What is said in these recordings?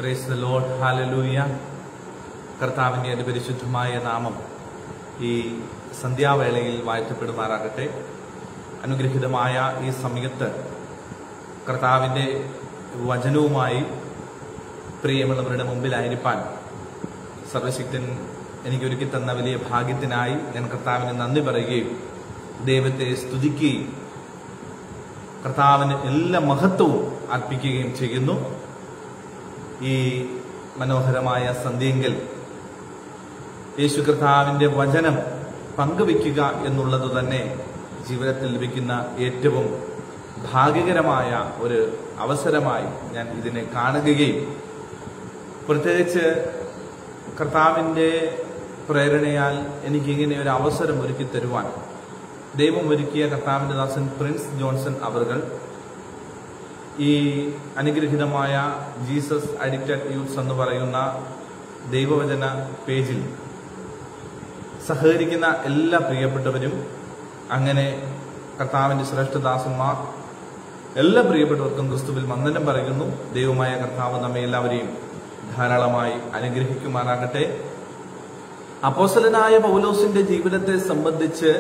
Praise the load hallelujah കർത്താവിൻ്റെ എൻ്റെ പരിശുദ്ധമായ നാമം ഈ സന്ധ്യാവേളയിൽ വാഴ്ത്തപ്പെടുമാറാകട്ടെ അനുഗ്രഹിതമായ ഈ സമയത്ത് കർത്താവിൻ്റെ വചനവുമായി പ്രിയമുള്ളവരുടെ മുമ്പിലായിരിക്കാൻ സർവശക്തൻ എനിക്ക് ഒരുക്കി തന്ന വലിയ ഭാഗ്യത്തിനായി ഞാൻ കർത്താവിന് നന്ദി പറയുകയും ദൈവത്തെ സ്തുതിക്കുകയും കർത്താവിന് എല്ലാ മഹത്വവും അർപ്പിക്കുകയും ചെയ്യുന്നു ഈ മനോഹരമായ സന്ധ്യയെങ്കിൽ യേശു കർത്താവിന്റെ വചനം പങ്കുവെക്കുക എന്നുള്ളത് തന്നെ ജീവിതത്തിൽ ലഭിക്കുന്ന ഏറ്റവും ഭാഗ്യകരമായ ഒരു അവസരമായി ഞാൻ ഇതിനെ കാണുകയും പ്രത്യേകിച്ച് കർത്താവിന്റെ പ്രേരണയാൽ എനിക്ക് ഇങ്ങനെ ഒരു അവസരം ഒരുക്കി തരുവാൻ ദൈവം ഒരുക്കിയ കർത്താവിന്റെ ദാസൻ പ്രിൻസ് ജോൺസൺ അവർകൾ ഈ അനുഗ്രഹിതമായ ജീസസ് അഡിക്റ്റഡ് യൂത്ത്സ് എന്ന് പറയുന്ന ദൈവവചന പേജിൽ സഹകരിക്കുന്ന എല്ലാ പ്രിയപ്പെട്ടവരും അങ്ങനെ കർത്താവിന്റെ ശ്രേഷ്ഠദാസന്മാർ എല്ലാ പ്രിയപ്പെട്ടവർക്കും ക്രിസ്തുവിൽ വന്ദനം പറയുന്നു ദൈവമായ കർത്താവ് നമ്മെ എല്ലാവരെയും ധാരാളമായി അനുഗ്രഹിക്കുമാറാകട്ടെ അപ്പോസലനായ പൗലോസിന്റെ ജീവിതത്തെ സംബന്ധിച്ച്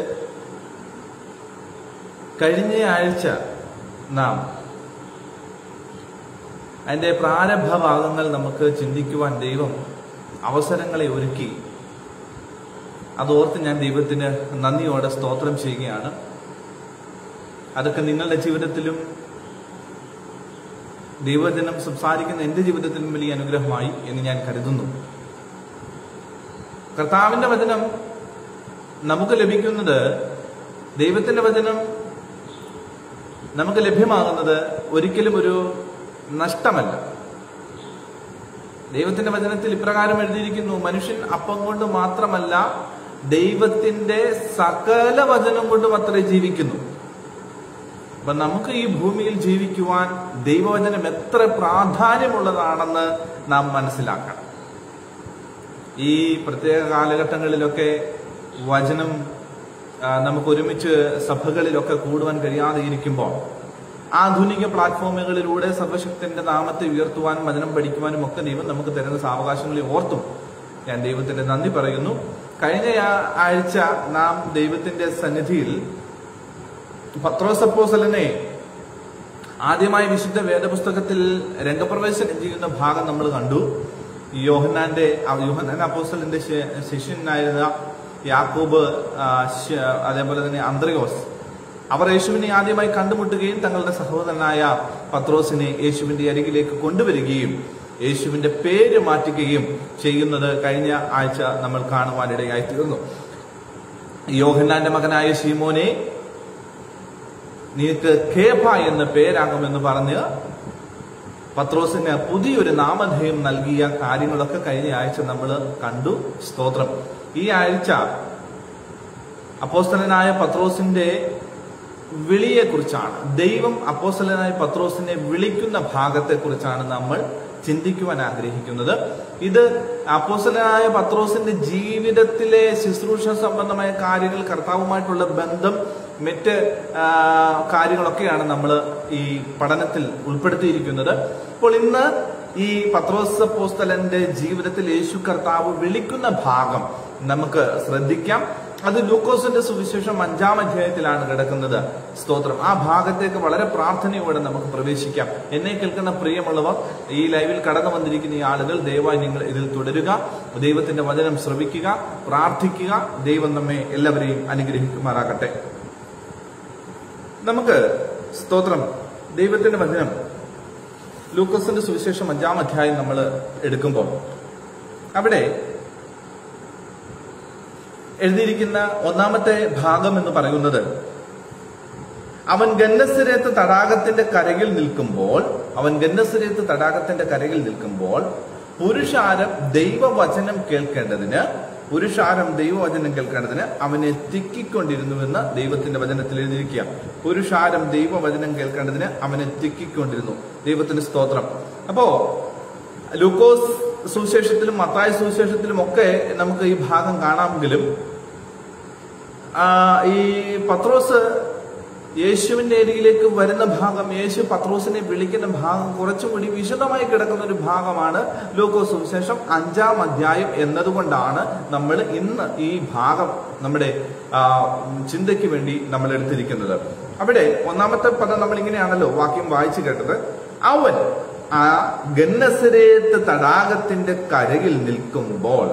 കഴിഞ്ഞ ആഴ്ച നാം അതിന്റെ പ്രാരംഭ ഭാഗങ്ങൾ നമുക്ക് ചിന്തിക്കുവാൻ ദൈവം അവസരങ്ങളെ ഒരുക്കി അതോർത്ത് ഞാൻ ദൈവത്തിന് നന്ദിയോടെ സ്തോത്രം ചെയ്യുകയാണ് അതൊക്കെ നിങ്ങളുടെ ജീവിതത്തിലും ദൈവജനം സംസാരിക്കുന്ന എന്റെ ജീവിതത്തിലും വലിയ അനുഗ്രഹമായി എന്ന് ഞാൻ കരുതുന്നു കർത്താവിന്റെ വചനം നമുക്ക് ലഭിക്കുന്നത് ദൈവത്തിന്റെ വചനം നമുക്ക് ലഭ്യമാകുന്നത് ഒരിക്കലും ഒരു നഷ്ടമല്ല ദൈവത്തിന്റെ വചനത്തിൽ ഇപ്രകാരം എഴുതിയിരിക്കുന്നു മനുഷ്യൻ അപ്പം കൊണ്ട് മാത്രമല്ല ദൈവത്തിന്റെ സകല വചനം കൊണ്ടും അത്രേ ജീവിക്കുന്നു അപ്പൊ നമുക്ക് ഈ ഭൂമിയിൽ ജീവിക്കുവാൻ ദൈവവചനം എത്ര പ്രാധാന്യമുള്ളതാണെന്ന് നാം മനസ്സിലാക്കണം ഈ പ്രത്യേക കാലഘട്ടങ്ങളിലൊക്കെ വചനം ആ, നമുക്ക് ഒരുമിച്ച് സഭകളിലൊക്കെ കൂടുവാൻ കഴിയാതെ ഇരിക്കുമ്പോൾ ആധുനിക പ്ലാറ്റ്ഫോമുകളിലൂടെ സർവശക്തന്റെ നാമത്തെ ഉയർത്തുവാനും വചനം പഠിക്കുവാനും ഒക്കെ ദൈവം നമുക്ക് തരുന്ന സാവകാശങ്ങളെ ഓർത്തും ഞാൻ ദൈവത്തിന്റെ നന്ദി പറയുന്നു കഴിഞ്ഞ ആ- ആഴ്ച നാം ദൈവത്തിന്റെ സന്നിധിയിൽ പത്രോസപ്പോസലനെ ആദ്യമായി വിശുദ്ധ വേദപുസ്തകത്തിൽ രംഗപ്രവേശനം ചെയ്യുന്ന ഭാഗം നമ്മൾ കണ്ടു യോഹന്നാന്റെ ആ യോഹന്നാൻ അപ്പോസലിന്റെ ശി- ശിഷ്യനായിരുന്ന യാക്കൂബ് ആ, ശ- അതേപോലെ തന്നെ അന്ത്രയോസ് അവർ യേശുവിനെ ആദ്യമായി കണ്ടുമുട്ടുകയും തങ്ങളുടെ സഹോദരനായ പത്രോസിനെ യേശുവിന്റെ അരികിലേക്ക് കൊണ്ടുവരികയും യേശുവിന്റെ പേര് മാറ്റുകയും ചെയ്യുന്നത് കഴിഞ്ഞ ആഴ്ച നമ്മൾ കാണുവാനിടയായി തീർന്നു യോഹന്നാന്റെ മകനായ ശീമോനെ നിനക്ക് കേഫ എന്ന പേരാകുമെന്ന് പറഞ്ഞ് പത്രോസിന് പുതിയൊരു നാമധേയം നൽകിയ കാര്യങ്ങളൊക്കെ കഴിഞ്ഞ ആഴ്ച നമ്മൾ കണ്ടു സ്തോത്രം ഈ ആഴ്ച അപ്പോസ്തലനായ പത്രോസിന്റെ വിളിയെക്കുറിച്ചാണ് ദൈവം അപ്പോസ്തലനായ പത്രോസിനെ വിളിക്കുന്ന ഭാഗത്തെക്കുറിച്ചാണ് നമ്മൾ ചിന്തിക്കുവാൻ ആഗ്രഹിക്കുന്നത് ഇത് അപ്പോസ്തലനായ പത്രോസിന്റെ ജീവിതത്തിലെ ശുശ്രൂഷ സംബന്ധമായ കാര്യങ്ങൾ കർത്താവുമായിട്ടുള്ള ബന്ധം മറ്റ് ആ, കാര്യങ്ങളൊക്കെയാണ് നമ്മൾ ഈ പഠനത്തിൽ ഉൾപ്പെടുത്തിയിരിക്കുന്നത് അപ്പോൾ ഇന്ന് ഈ പത്രോസ് പോസ്തലന്റെ ജീവിതത്തിൽ യേശു കർത്താവ് വിളിക്കുന്ന ഭാഗം നമുക്ക് ശ്രദ്ധിക്കാം അത് ലൂക്കോസിന്റെ സുവിശേഷം അഞ്ചാം അധ്യായത്തിലാണ് കിടക്കുന്നത് സ്തോത്രം ആ ഭാഗത്തേക്ക് വളരെ പ്രാർത്ഥനയോടെ നമുക്ക് പ്രവേശിക്കാം എന്നെ കേൾക്കുന്ന പ്രിയമുള്ളവർ ഈ ലൈവിൽ കടന്നു വന്നിരിക്കുന്ന ഈ ആളുകൾ ദയവായി നിങ്ങൾ ഇതിൽ തുടരുക ദൈവത്തിന്റെ വചനം ശ്രവിക്കുക പ്രാർത്ഥിക്കുക ദൈവം നമ്മെ എല്ലാവരെയും അനുഗ്രഹിക്കുമാറാകട്ടെ നമുക്ക് സ്തോത്രം ദൈവത്തിന്റെ വചനം ലൂക്കോസിന്റെ സുവിശേഷം അഞ്ചാം അധ്യായം നമ്മൾ എടുക്കുമ്പോൾ അവിടെ എഴുതിയിരിക്കുന്ന ഒന്നാമത്തെ ഭാഗം എന്ന് പറയുന്നത് അവൻ ഗന്നസരേത്ത് തടാകത്തിന്റെ കരയിൽ നിൽക്കുമ്പോൾ അവൻ ഗന്നസരേത്ത് തടാകത്തിന്റെ കരയിൽ നിൽക്കുമ്പോൾ പുരുഷാരം ദൈവവചനം കേൾക്കേണ്ടതിന് പുരുഷാരം ദൈവവചനം കേൾക്കേണ്ടതിന് അവനെ തിക്കിക്കൊണ്ടിരുന്നുവെന്ന് ദൈവത്തിന്റെ വചനത്തിൽ എഴുതിയിരിക്കുക പുരുഷാരം ദൈവവചനം കേൾക്കേണ്ടതിന് അവനെ തിക്കിക്കൊണ്ടിരുന്നു ദൈവത്തിന്റെ സ്തോത്രം അപ്പോ ലൂക്കോസ് സുവിശേഷത്തിലും മത്തായ സുവിശേഷത്തിലും ഒക്കെ നമുക്ക് ഈ ഭാഗം കാണാമെങ്കിലും ആ, ഈ പത്രോസ് യേശുവിന്റെ അരികിലേക്ക് വരുന്ന ഭാഗം യേശു പത്രോസിനെ വിളിക്കുന്ന ഭാഗം കുറച്ചുകൂടി വിശദമായി കിടക്കുന്ന ഒരു ഭാഗമാണ് ലൂക്കോസ് സുവിശേഷം അഞ്ചാം അധ്യായം എന്നതുകൊണ്ടാണ് നമ്മൾ ഇന്ന് ഈ ഭാഗം നമ്മുടെ ആ, ചിന്തയ്ക്ക് വേണ്ടി നമ്മൾ എടുത്തിരിക്കുന്നത് അവിടെ ഒന്നാമത്തെ പദം നമ്മൾ ഇങ്ങനെയാണല്ലോ വാക്യം വായിച്ചു കേട്ടത് അവൻ ആ ഗന്നസരേത്ത് തടാകത്തിന്റെ കരയിൽ നിൽക്കുമ്പോൾ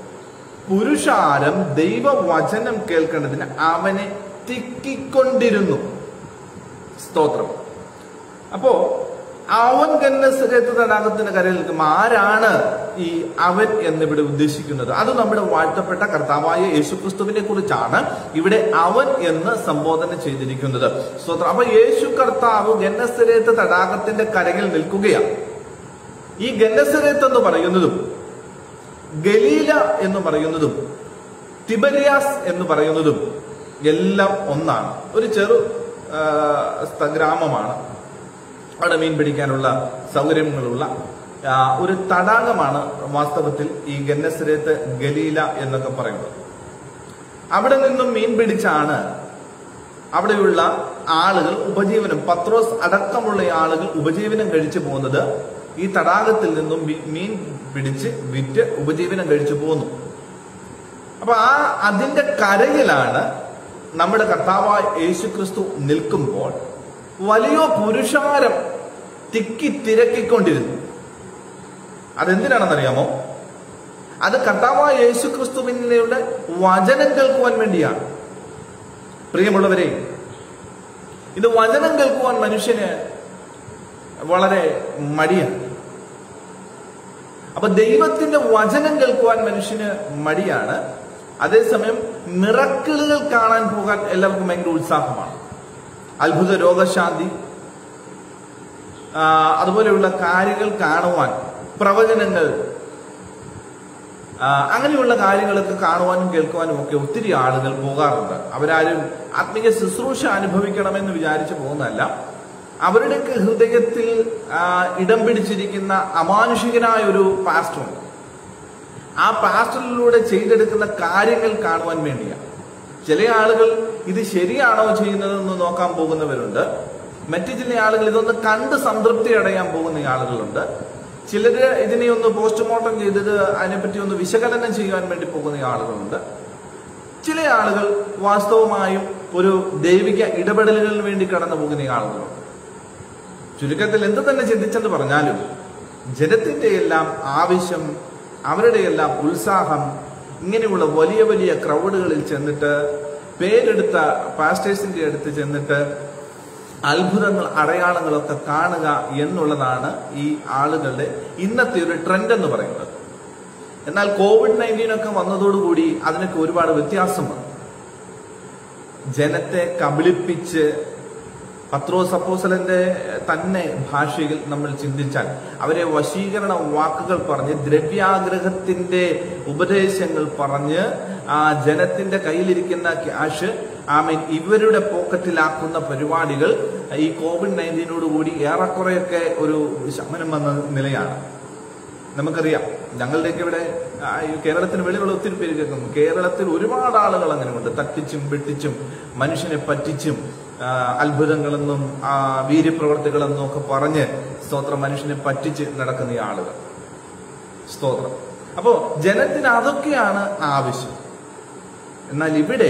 പുരുഷാരം ദൈവവചനം കേൾക്കേണ്ടതിന് അവനെ തിക്കിക്കൊണ്ടിരുന്നു സ്തോത്രം അപ്പോ അവൻ ഗന്നസരേത്ത് തടാകത്തിന്റെ കരയിൽ നിൽക്കും ആരാണ് ഈ അവൻ എന്നിവിടെ ഉദ്ദേശിക്കുന്നത് അത് നമ്മുടെ വാഴ്ത്തപ്പെട്ട കർത്താവായ യേശുക്രിസ്തുവിനെ കുറിച്ചാണ് ഇവിടെ അവൻ എന്ന് സംബോധന ചെയ്തിരിക്കുന്നത് സ്തോത്രം അപ്പൊ യേശു കർത്താവ് ഗന്നസരേത്ത് തടാകത്തിന്റെ കരയിൽ നിൽക്കുകയാണ് ഈ ഗന്നസരേത്ത് എന്ന് പറയുന്നതും ഗലീല എന്ന് പറയുന്നതും തിബരിയാസ് എന്ന് പറയുന്നതും എല്ലാം ഒന്നാണ് ഒരു ചെറു ആ, സ്ഥ- ഗ്രാമമാണ് അവിടെ മീൻ പിടിക്കാനുള്ള സൗകര്യങ്ങളുള്ള ആ, ഒരു തടാകമാണ് വാസ്തവത്തിൽ ഈ ഗന്നസരേത്ത് ഗലീല എന്നൊക്കെ പറയുന്നത് അവിടെ നിന്നും മീൻ പിടിച്ചാണ് അവിടെയുള്ള ആളുകൾ ഉപജീവനം പത്രോസ് അടക്കമുള്ള ആളുകൾ ഉപജീവനം കഴിച്ചു പോകുന്നത് ഈ തടാകത്തിൽ നിന്നും മീ- മീൻ പിടിച്ച് വിറ്റ് ഉപജീവനം കഴിച്ചു പോകുന്നു അപ്പൊ ആ അതിന്റെ കരയിലാണ് നമ്മുടെ കർത്താവായ യേശു ക്രിസ്തു നിൽക്കുമ്പോൾ വലിയ പുരുഷാരം തിക്കി തിരക്കിക്കൊണ്ടിരുന്നു അതെന്തിനാണെന്നറിയാമോ അത് കർത്താവായ യേശു ക്രിസ്തുവിന്റെ വചനം കേൾക്കുവാൻ വേണ്ടിയാണ് പ്രിയമുള്ളവരെ ഇത് വചനം കേൾക്കുവാൻ മനുഷ്യന് വളരെ മടിയാണ് അപ്പൊ ദൈവത്തിന്റെ വചനം കേൾക്കുവാൻ മനുഷ്യന് മടിയാണ് അതേസമയം മിറക്കിളുകൾ കാണാൻ പോകാൻ എല്ലാവർക്കും ഭയങ്കര ഉത്സാഹമാണ് അത്ഭുത രോഗശാന്തി ആ, അതുപോലെയുള്ള കാര്യങ്ങൾ കാണുവാൻ പ്രവചനങ്ങൾ ആ, അങ്ങനെയുള്ള കാര്യങ്ങളൊക്കെ കാണുവാനും കേൾക്കുവാനും ഒക്കെ ഒത്തിരി ആളുകൾ പോകാറുണ്ട് അവരാരും ആത്മീയ ശുശ്രൂഷ അനുഭവിക്കണമെന്ന് വിചാരിച്ചു പോകുന്നതല്ല അവരുടെയൊക്കെ ഹൃദയത്തിൽ ആ, ഇടം പിടിച്ചിരിക്കുന്ന അമാനുഷികനായ ഒരു പാസ്റ്ററുണ്ട് ആ പാസ്റ്ററിലൂടെ ചെയ്തെടുക്കുന്ന കാര്യങ്ങൾ കാണുവാൻ വേണ്ടിയാണ് ചില ആളുകൾ ഇത് ശരിയാണോ ചെയ്യുന്നതെന്ന് നോക്കാൻ പോകുന്നവരുണ്ട് മറ്റു ചില ആളുകൾ ഇതൊന്ന് കണ്ട് സംതൃപ്തി അടയാൻ പോകുന്ന ആളുകളുണ്ട് ചിലര് ഇതിനെ ഒന്ന് പോസ്റ്റ്മോർട്ടം ചെയ്തത് അതിനെപ്പറ്റി ഒന്ന് വിശകലനം ചെയ്യാൻ വേണ്ടി പോകുന്ന ആളുകളുണ്ട് ചില ആളുകൾ വാസ്തവമായും ഒരു ദൈവിക ഇടപെടലുകളിന് വേണ്ടി കടന്നു പോകുന്ന ആളുകളുണ്ട് ചുരുക്കത്തിൽ എന്ത് തന്നെ ചിന്തിച്ചെന്ന് പറഞ്ഞാലും ജനത്തിന്റെ എല്ലാം ആവശ്യം അവരുടെ എല്ലാം ഉത്സാഹം ഇങ്ങനെയുള്ള വലിയ വലിയ ക്രൗഡുകളിൽ ചെന്നിട്ട് പേരെടുത്ത പാസ്റ്റേഴ്സിന്റെ അടുത്ത് ചെന്നിട്ട് അത്ഭുതങ്ങൾ അടയാളങ്ങളൊക്കെ കാണുക എന്നുള്ളതാണ് ഈ ആളുകളുടെ ഇന്നത്തെ ഒരു ട്രെൻഡ് എന്ന് പറയുന്നത് എന്നാൽ കോവിഡ് നയൻറ്റീൻ ഒക്കെ വന്നതോടുകൂടി അതിനൊക്കെ ഒരുപാട് വ്യത്യാസം വന്നു ജനത്തെ കബളിപ്പിച്ച് പത്രോസ് അപ്പോസലന്റെ തന്നെ ഭാഷയിൽ നമ്മൾ ചിന്തിച്ചാൽ അവരെ വശീകരണ വാക്കുകൾ പറഞ്ഞ് ദ്രവ്യാഗ്രഹത്തിന്റെ ഉപദേശങ്ങൾ പറഞ്ഞ് ആ ജനത്തിന്റെ കയ്യിലിരിക്കുന്ന ക്യാഷ് ഐ മീൻ ഇവരുടെ പോക്കറ്റിലാക്കുന്ന പരിപാടികൾ ഈ കോവിഡ് നയൻറ്റീനോട് കൂടി ഏറെക്കുറെയൊക്കെ ഒരു ശമനം വന്ന നിലയാണ് നമുക്കറിയാം ഞങ്ങളുടെയൊക്കെ ഇവിടെ ആ, ഈ കേരളത്തിന് വെളിയിലുള്ള ഒത്തിരി പേര് കേൾക്കുന്നു കേരളത്തിൽ ഒരുപാട് ആളുകൾ അങ്ങനെയുണ്ട് തട്ടിച്ചും വെട്ടിച്ചും മനുഷ്യനെ പറ്റിച്ചും ആ, അത്ഭുതങ്ങളെന്നും ആ, വീര്യപ്രവർത്തികളെന്നും ഒക്കെ പറഞ്ഞ് സ്തോത്രം മനുഷ്യനെ പറ്റിച്ച് നടക്കുന്ന ഈ ആളുകൾ സ്തോത്രം അപ്പോ ജനത്തിന് അതൊക്കെയാണ് ആവശ്യം എന്നാൽ ഇവിടെ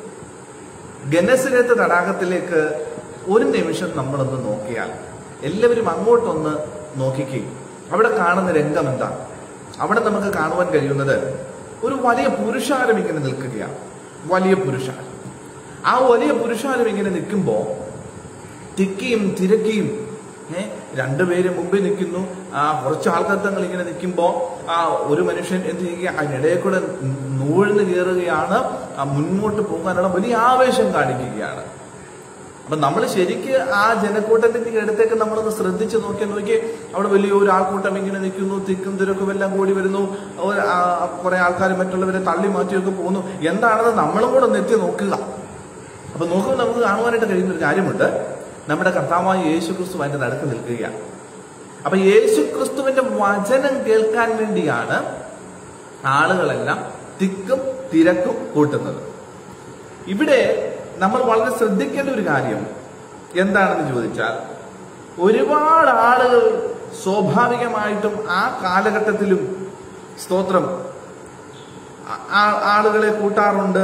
ഗനസിരത്ത് തടാകത്തിലേക്ക് ഒരു നിമിഷം നമ്മളൊന്ന് നോക്കിയാൽ എല്ലാവരും അങ്ങോട്ടൊന്ന് നോക്കിക്കുകയും അവിടെ കാണുന്ന രംഗം എന്താണ് അവിടെ നമുക്ക് കാണുവാൻ കഴിയുന്നത് ഒരു വലിയ പുരുഷാരം ഇങ്ങനെ നിൽക്കുകയാണ് വലിയ പുരുഷാരം ആ വലിയ പുരുഷാരം ഇങ്ങനെ നിൽക്കുമ്പോൾ തിക്കിയും തിരക്കിയും ഏ രണ്ടുപേര് മുമ്പിൽ നിൽക്കുന്നു ആ കുറച്ച് ആൾക്കാർ ഇങ്ങനെ നിൽക്കുമ്പോൾ ആ ഒരു മനുഷ്യൻ എന്ത് ചെയ്യുക അതിനിടയിൽ കൂടെ നൂഴ്ന്ന് കയറുകയാണ് ആ മുന്നോട്ട് പോകാനുള്ള വലിയ ആവേശം കാണിക്കുകയാണ് അപ്പൊ നമ്മൾ ശരിക്ക് ആ ജനക്കൂട്ടത്തിന്റെ അടുത്തേക്ക് നമ്മളൊന്ന് ശ്രദ്ധിച്ച് നോക്കിയാൽ നോക്കി അവിടെ വലിയൊരു ആൾക്കൂട്ടം ഇങ്ങനെ നിൽക്കുന്നു തിക്കും തിരക്കും എല്ലാം കൂടി വരുന്നു ഒരു, ആ, കുറെ ആൾക്കാർ മറ്റുള്ളവരെ തള്ളി മാറ്റിയൊക്കെ പോകുന്നു എന്താണെന്ന് നമ്മളും കൂടെ ഒന്ന് എത്തി നോക്കുക അപ്പൊ നോക്കുമ്പോൾ നമുക്ക് കാണുവാനായിട്ട് കഴിയുന്ന ഒരു കാര്യമുണ്ട് നമ്മുടെ കർത്താവായ യേശു ക്രിസ്തു അതിന്റെ നടുക്ക് നിൽക്കുകയാണ് അപ്പൊ യേശു ക്രിസ്തുവിന്റെ വചനം കേൾക്കാൻ വേണ്ടിയാണ് ആളുകളെല്ലാം തിക്കും തിരക്കും കൂട്ടുന്നത് ഇവിടെ നമ്മൾ വളരെ ശ്രദ്ധിക്കേണ്ട ഒരു കാര്യം എന്താണെന്ന് ചോദിച്ചാൽ ഒരുപാട് ആളുകൾ സ്വാഭാവികമായിട്ടും ആ കാലഘട്ടത്തിലും സ്തോത്രം ആ- ആ- ആളുകളെ കൂട്ടാറുണ്ട്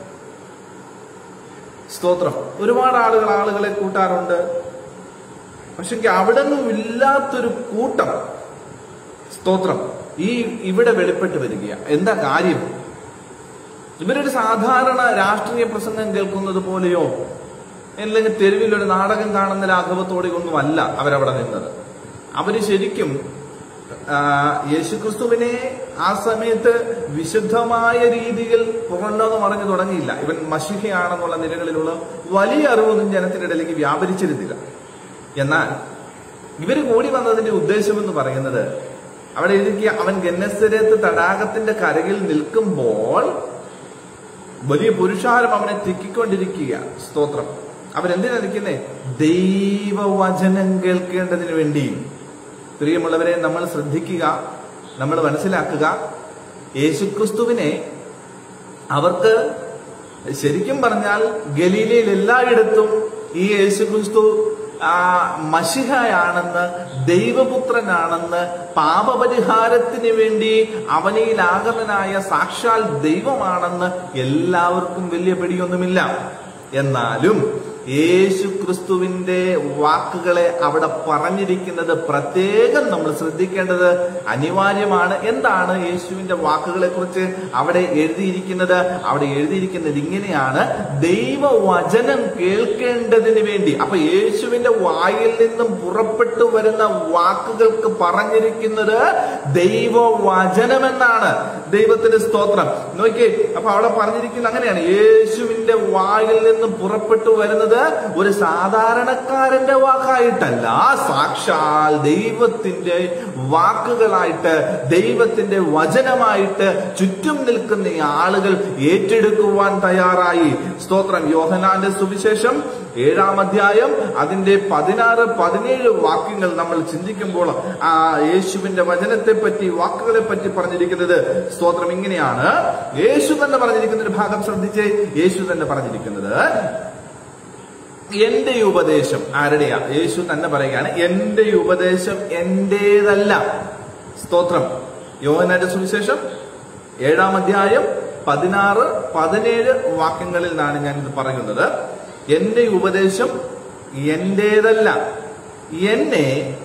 സ്തോത്രം ഒരുപാട് ആളുകൾ ആളുകളെ കൂട്ടാറുണ്ട് പക്ഷെ അവിടെ നിന്നും ഇല്ലാത്തൊരു കൂട്ടം സ്തോത്രം ഈ ഇവിടെ വെളിപ്പെട്ട് വരികയാണ് എന്താ കാര്യം ഇവരൊരു സാധാരണ രാഷ്ട്രീയ പ്രസംഗം കേൾക്കുന്നത് പോലെയോ അല്ലെങ്കിൽ തെരുവിൽ ഒരു നാടകം കാണുന്ന ലാഘവത്തോടെ ഒന്നുമല്ല അവരവിടെ നിന്നത് അവര് ശരിക്കും ആ, യേശുക്രിസ്തുവിനെ ആ സമയത്ത് വിശുദ്ധമായ രീതിയിൽ പുറംലോകം അറിഞ്ഞു തുടങ്ങിയില്ല ഇവൻ മഷിഹയാണെന്നുള്ള നിലകളിലുള്ള വലിയ അറിവൊന്നും ജനത്തിന്റെ ഇടയിലേക്ക് വ്യാപരിച്ചിരുന്നില്ല എന്നാൽ ഇവര് കൂടി വന്നതിന്റെ ഉദ്ദേശം എന്ന് പറയുന്നത് അവിടെ എഴുതിയ അവൻ ഗന്നസരത്ത് തടാകത്തിന്റെ കരയിൽ നിൽക്കുമ്പോൾ വലിയ പുരുഷാരം അവനെ തിക്കിക്കൊണ്ടിരിക്കുക സ്തോത്രം അവരെന്തിനാ നിൽക്കുന്നേ ദൈവവചനം കേൾക്കേണ്ടതിന് വേണ്ടി പ്രിയമുള്ളവരെ നമ്മൾ ശ്രദ്ധിക്കുക നമ്മൾ മനസ്സിലാക്കുക യേശുക്രിസ്തുവിനെ അവർക്ക് ശരിക്കും പറഞ്ഞാൽ ഗലീലയിൽ എല്ലായിടത്തും ഈ യേശുക്രിസ്തു ആ മഷിഹയാണെന്ന് ദൈവപുത്രനാണെന്ന് പാപപരിഹാരത്തിന് വേണ്ടി അവനിൽ ആഗതനായ സാക്ഷാൽ ദൈവമാണെന്ന് എല്ലാവർക്കും വലിയ പിടിയൊന്നുമില്ല എന്നാലും യേശു ക്രിസ്തുവിന്റെ വാക്കുകളെ അവിടെ പറഞ്ഞിരിക്കുന്നത് പ്രത്യേകം നമ്മൾ ശ്രദ്ധിക്കേണ്ടത് അനിവാര്യമാണ് എന്താണ് യേശുവിന്റെ വാക്കുകളെ കുറിച്ച് അവിടെ എഴുതിയിരിക്കുന്നത് അവിടെ എഴുതിയിരിക്കുന്നത് ഇങ്ങനെയാണ് ദൈവവചനം കേൾക്കേണ്ടതിന് വേണ്ടി അപ്പൊ യേശുവിന്റെ വായിൽ നിന്നും പുറപ്പെട്ടു വരുന്ന വാക്കുകൾക്ക് പറഞ്ഞിരിക്കുന്നത് ദൈവവചനമെന്നാണ് ദൈവത്തിന്റെ സ്തോത്രം നോക്കിയേ അപ്പൊ അവിടെ പറഞ്ഞിരിക്കുന്നത് അങ്ങനെയാണ് യേശുവിന്റെ വായിൽ നിന്നും പുറപ്പെട്ടു വരുന്നത് ഒരു സാധാരണക്കാരന്റെ വാക്കായിട്ടല്ല സാക്ഷാൽ ദൈവത്തിന്റെ വാക്കുകളായിട്ട് ദൈവത്തിന്റെ വചനമായിട്ട് ചുറ്റും നിൽക്കുന്ന ഈ ആളുകൾ ഏറ്റെടുക്കുവാൻ തയ്യാറായി സ്തോത്രം യോഹനാന്റെ സുവിശേഷം ഏഴാം അധ്യായം അതിന്റെ പതിനാറ് പതിനേഴ് വാക്യങ്ങൾ നമ്മൾ ചിന്തിക്കുമ്പോൾ ആ യേശുവിന്റെ വചനത്തെ പറ്റി വാക്കുകളെ പറ്റി പറഞ്ഞിരിക്കുന്നത് സ്തോത്രം ഇങ്ങനെയാണ് യേശു തന്നെ പറഞ്ഞിരിക്കുന്ന ഒരു ഭാഗം ശ്രദ്ധിച്ച് യേശു തന്നെ പറഞ്ഞിരിക്കുന്നത് എന്റെ ഉപദേശം ആരുടെയാ യേശു തന്നെ പറയുകയാണ് എന്റെ ഉപദേശം എന്റേതല്ല സ്തോത്രം യോഹനാന്റെ സുവിശേഷം ഏഴാം അധ്യായം പതിനാറ് പതിനേഴ് വാക്യങ്ങളിൽ നിന്നാണ് ഞാൻ ഇത് പറയുന്നത് എന്റെ ഉപദേശം എന്റേതല്ല എന്നെ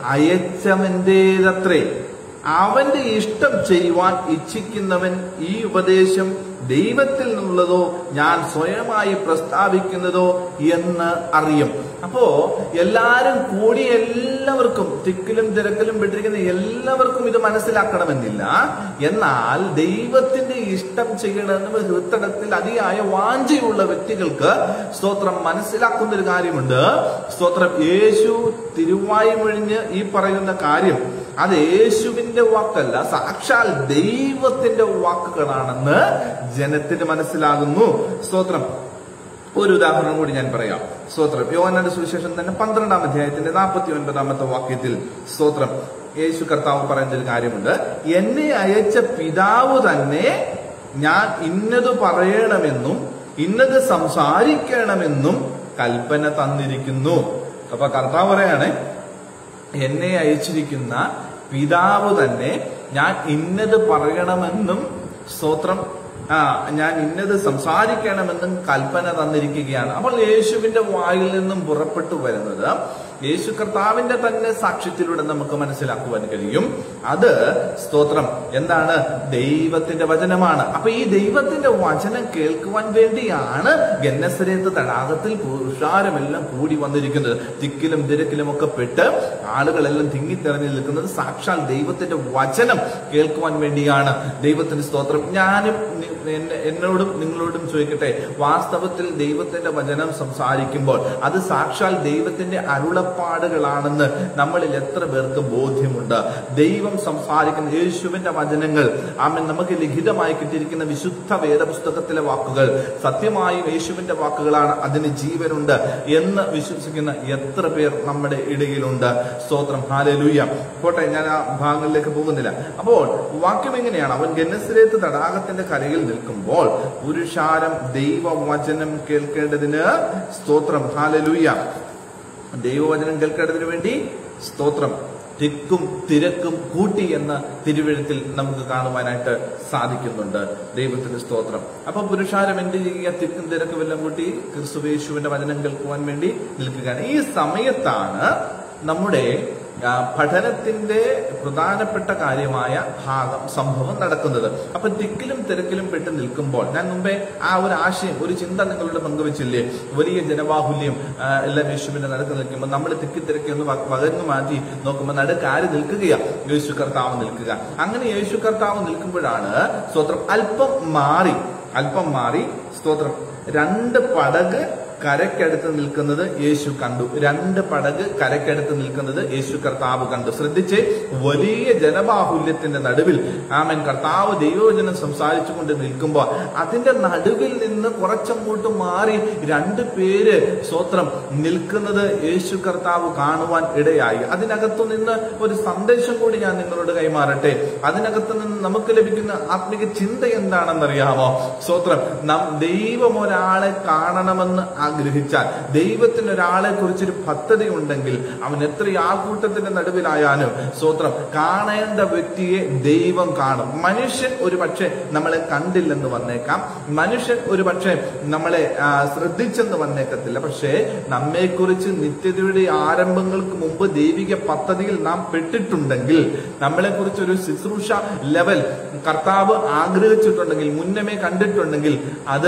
അയച്ചവന്റേതത്രേ അവന്റെ ഇഷ്ടം ചെയ്യുവാൻ ഇച്ഛിക്കുന്നവൻ ഈ ഉപദേശം ദൈവത്തിൽ നിന്നുള്ളതോ ഞാൻ സ്വയമായി പ്രസ്താവിക്കുന്നതോ എന്ന് അറിയും അപ്പോ എല്ലാരും കൂടി എല്ലാവർക്കും തിക്കിലും തിരക്കിലും പെട്ടിരിക്കുന്ന എല്ലാവർക്കും ഇത് മനസ്സിലാക്കണമെന്നില്ല എന്നാൽ ദൈവത്തിന്റെ ഇഷ്ടം ചെയ്യണമെന്ന് ഹൃത്തടത്തിൽ അതിയായ വാഞ്ചയുള്ള വ്യക്തികൾക്ക് സ്തോത്രം മനസ്സിലാക്കുന്ന ഒരു കാര്യമുണ്ട് സ്തോത്രം യേശു തിരുവായി മൊഴിഞ്ഞ് ഈ പറയുന്ന കാര്യം അത് യേശുവിന്റെ വാക്കല്ല സാക്ഷാൽ ദൈവത്തിന്റെ വാക്കുകളാണെന്ന് ജനത്തിന് മനസ്സിലാകുന്നു സ്തോത്രം ഒരു ഉദാഹരണം കൂടി ഞാൻ പറയാം സ്തോത്രം യോഹന്നാന്റെ സുവിശേഷം തന്നെ പന്ത്രണ്ടാം അധ്യായത്തിന്റെ നാൽപ്പത്തി ഒൻപതാമത്തെ വാക്യത്തിൽ സ്തോത്രം യേശു കർത്താവ് പറയുന്ന ഒരു കാര്യമുണ്ട് എന്നെ അയച്ച പിതാവ് തന്നെ ഞാൻ ഇന്നത് പറയണമെന്നും ഇന്നത് സംസാരിക്കണമെന്നും കൽപ്പന തന്നിരിക്കുന്നു അപ്പൊ കർത്താവ് പറയാണ് എന്നെ അയച്ചിരിക്കുന്ന പിതാവ് തന്നെ ഞാൻ ഇന്നത് പറയണമെന്നും സ്തോത്രം ആ ഞാൻ ഇന്നത് സംസാരിക്കണമെന്നും കൽപ്പന തന്നിരിക്കുകയാണ് അപ്പോൾ യേശുവിന്റെ വായിൽ നിന്നും പുറപ്പെട്ടു വരുന്നത് യേശു കർത്താവിന്റെ തന്നെ സാക്ഷ്യത്തിലൂടെ നമുക്ക് മനസ്സിലാക്കുവാൻ കഴിയും അത് സ്തോത്രം എന്താണ് ദൈവത്തിന്റെ വചനമാണ് അപ്പൊ ഈ ദൈവത്തിന്റെ വചനം കേൾക്കുവാൻ വേണ്ടിയാണ് ഗന്നസരേത്ത് തടാകത്തിൽ പുരുഷാരമെല്ലാം കൂടി വന്നിരിക്കുന്നത് തിക്കിലും തിരക്കിലും ഒക്കെ പെട്ട് ആളുകളെല്ലാം തിങ്ങിത്തെറിഞ്ഞു നിൽക്കുന്നത് സാക്ഷാൽ ദൈവത്തിന്റെ വചനം കേൾക്കുവാൻ വേണ്ടിയാണ് ദൈവത്തിന്റെ സ്തോത്രം ഞാനും നി- എന്നെ- എന്നോടും നിങ്ങളോടും ചോദിക്കട്ടെ വാസ്തവത്തിൽ ദൈവത്തിന്റെ വചനം സംസാരിക്കുമ്പോൾ അത് സാക്ഷാൽ ദൈവത്തിന്റെ അരുളപ്പാടുകളാണെന്ന് നമ്മളിൽ എത്ര പേർക്ക് ബോധ്യമുണ്ട് ദൈവം സംസാരിക്കുന്ന യേശുവിന്റെ വചനങ്ങൾ ആമൻ നമുക്ക് ലിഖിതമായി കിട്ടിയിരിക്കുന്ന വിശുദ്ധ വേദപുസ്തകത്തിലെ വാക്കുകൾ സത്യമായും യേശുവിന്റെ വാക്കുകളാണ് അതിന് ജീവനുണ്ട് എന്ന് വിശ്വസിക്കുന്ന എത്ര പേർ നമ്മുടെ ഇടയിലുണ്ട് സ്തോത്രം ഹാലലൂയ പോട്ടെ ഞാൻ ആ ഭാഗങ്ങളിലേക്ക് പോകുന്നില്ല അപ്പോൾ വാക്യം എങ്ങനെയാണ് അവൻ ഗന്നസിലേത്ത് തടാകത്തിന്റെ കരയിൽ നിൽക്കുമ്പോൾ പുരുഷാരം ദൈവവചനം കേൾക്കേണ്ടതിന് സ്തോത്രം ഹാലലൂയ ദൈവവചനം കേൾക്കേണ്ടതിന് വേണ്ടി സ്തോത്രം തിക്കും തിരക്കും കൂട്ടി എന്ന തിരുവഴുത്തിൽ നമുക്ക് കാണുവാനായിട്ട് സാധിക്കുന്നുണ്ട് ദൈവത്തിന്റെ സ്തോത്രം അപ്പൊ പുരുഷാരം എന്ത് ചെയ്യുക തിക്കും തിരക്കും എല്ലാം കൂട്ടി ക്രിസ്തുവേശുവിന്റെ വചനം കേൾക്കുവാൻ വേണ്ടി നിൽക്കുകയാണ് ഈ സമയത്താണ് നമ്മുടെ ആ, പഠനത്തിന്റെ പ്രധാനപ്പെട്ട കാര്യമായ ഭാഗം സംഭവം നടക്കുന്നത് അപ്പൊ തിക്കിലും തിരക്കിലും പെട്ട് നിൽക്കുമ്പോൾ ഞാൻ മുമ്പേ ആ ഒരു ആശയം ഒരു ചിന്ത നിങ്ങളുടെ പങ്കുവെച്ചില്ലേ വലിയ ജനബാഹുല്യം ആ, എല്ലാം യേശുവിന്റെ നടുക്ക് നിൽക്കുമ്പോൾ നമ്മൾ തിക്കി തിരക്കി ഒന്ന് വ- വകഞ്ഞു മാറ്റി നോക്കുമ്പോൾ നടുക്ക് ആര് നിൽക്കുകയാ യേശു കർത്താവ് നിൽക്കുക അങ്ങനെ യേശു കർത്താവ് നിൽക്കുമ്പോഴാണ് സ്തോത്രം അല്പം മാറി അല്പം മാറി സ്തോത്രം രണ്ട് പടക് കരക്കടുത്ത് നിൽക്കുന്നത് യേശു കണ്ടു രണ്ട് പടക് കരക്കടുത്ത് നിൽക്കുന്നത് യേശു കർത്താവ് കണ്ടു ശ്രദ്ധിച്ച് വലിയ ജനബാഹുല്യത്തിന്റെ നടുവിൽ ആമൻ കർത്താവ് ദൈവവചനം സംസാരിച്ചുകൊണ്ട് നിൽക്കുമ്പോൾ അതിന്റെ നടുവിൽ നിന്ന് കുറച്ചങ്ങോട്ട് മാറി രണ്ട് പേര് സ്വത്രം നിൽക്കുന്നത് യേശു കർത്താവ് കാണുവാൻ ഇടയായി അതിനകത്തു നിന്ന് ഒരു സന്ദേശം കൂടി ഞാൻ നിങ്ങളോട് കൈമാറട്ടെ അതിനകത്ത് നിന്ന് നമുക്ക് ലഭിക്കുന്ന ആത്മിക ചിന്ത എന്താണെന്നറിയാമോ സ്വത്രം നം ദൈവം ഒരാളെ കാണണമെന്ന് ആഗ്രഹിച്ചാൽ ദൈവത്തിന് ഒരാളെ കുറിച്ചൊരു പദ്ധതി ഉണ്ടെങ്കിൽ അവൻ എത്ര ആൾക്കൂട്ടത്തിന്റെ നടുവിലായാലും സ്വത്രം കാണേണ്ട വ്യക്തിയെ ദൈവം കാണും മനുഷ്യൻ ഒരു പക്ഷേ നമ്മളെ കണ്ടില്ലെന്ന് വന്നേക്കാം മനുഷ്യൻ ഒരു പക്ഷേ നമ്മളെ ആ, ശ്രദ്ധിച്ചെന്ന് വന്നേക്കത്തില്ല പക്ഷേ നമ്മെക്കുറിച്ച് നിത്യതയുടെ ആരംഭങ്ങൾക്ക് മുമ്പ് ദൈവിക പദ്ധതിയിൽ നാം പെട്ടിട്ടുണ്ടെങ്കിൽ നമ്മളെ കുറിച്ച് ഒരു ശുശ്രൂഷ ലെവൽ കർത്താവ് ആഗ്രഹിച്ചിട്ടുണ്ടെങ്കിൽ മുന്നമേ കണ്ടിട്ടുണ്ടെങ്കിൽ അത്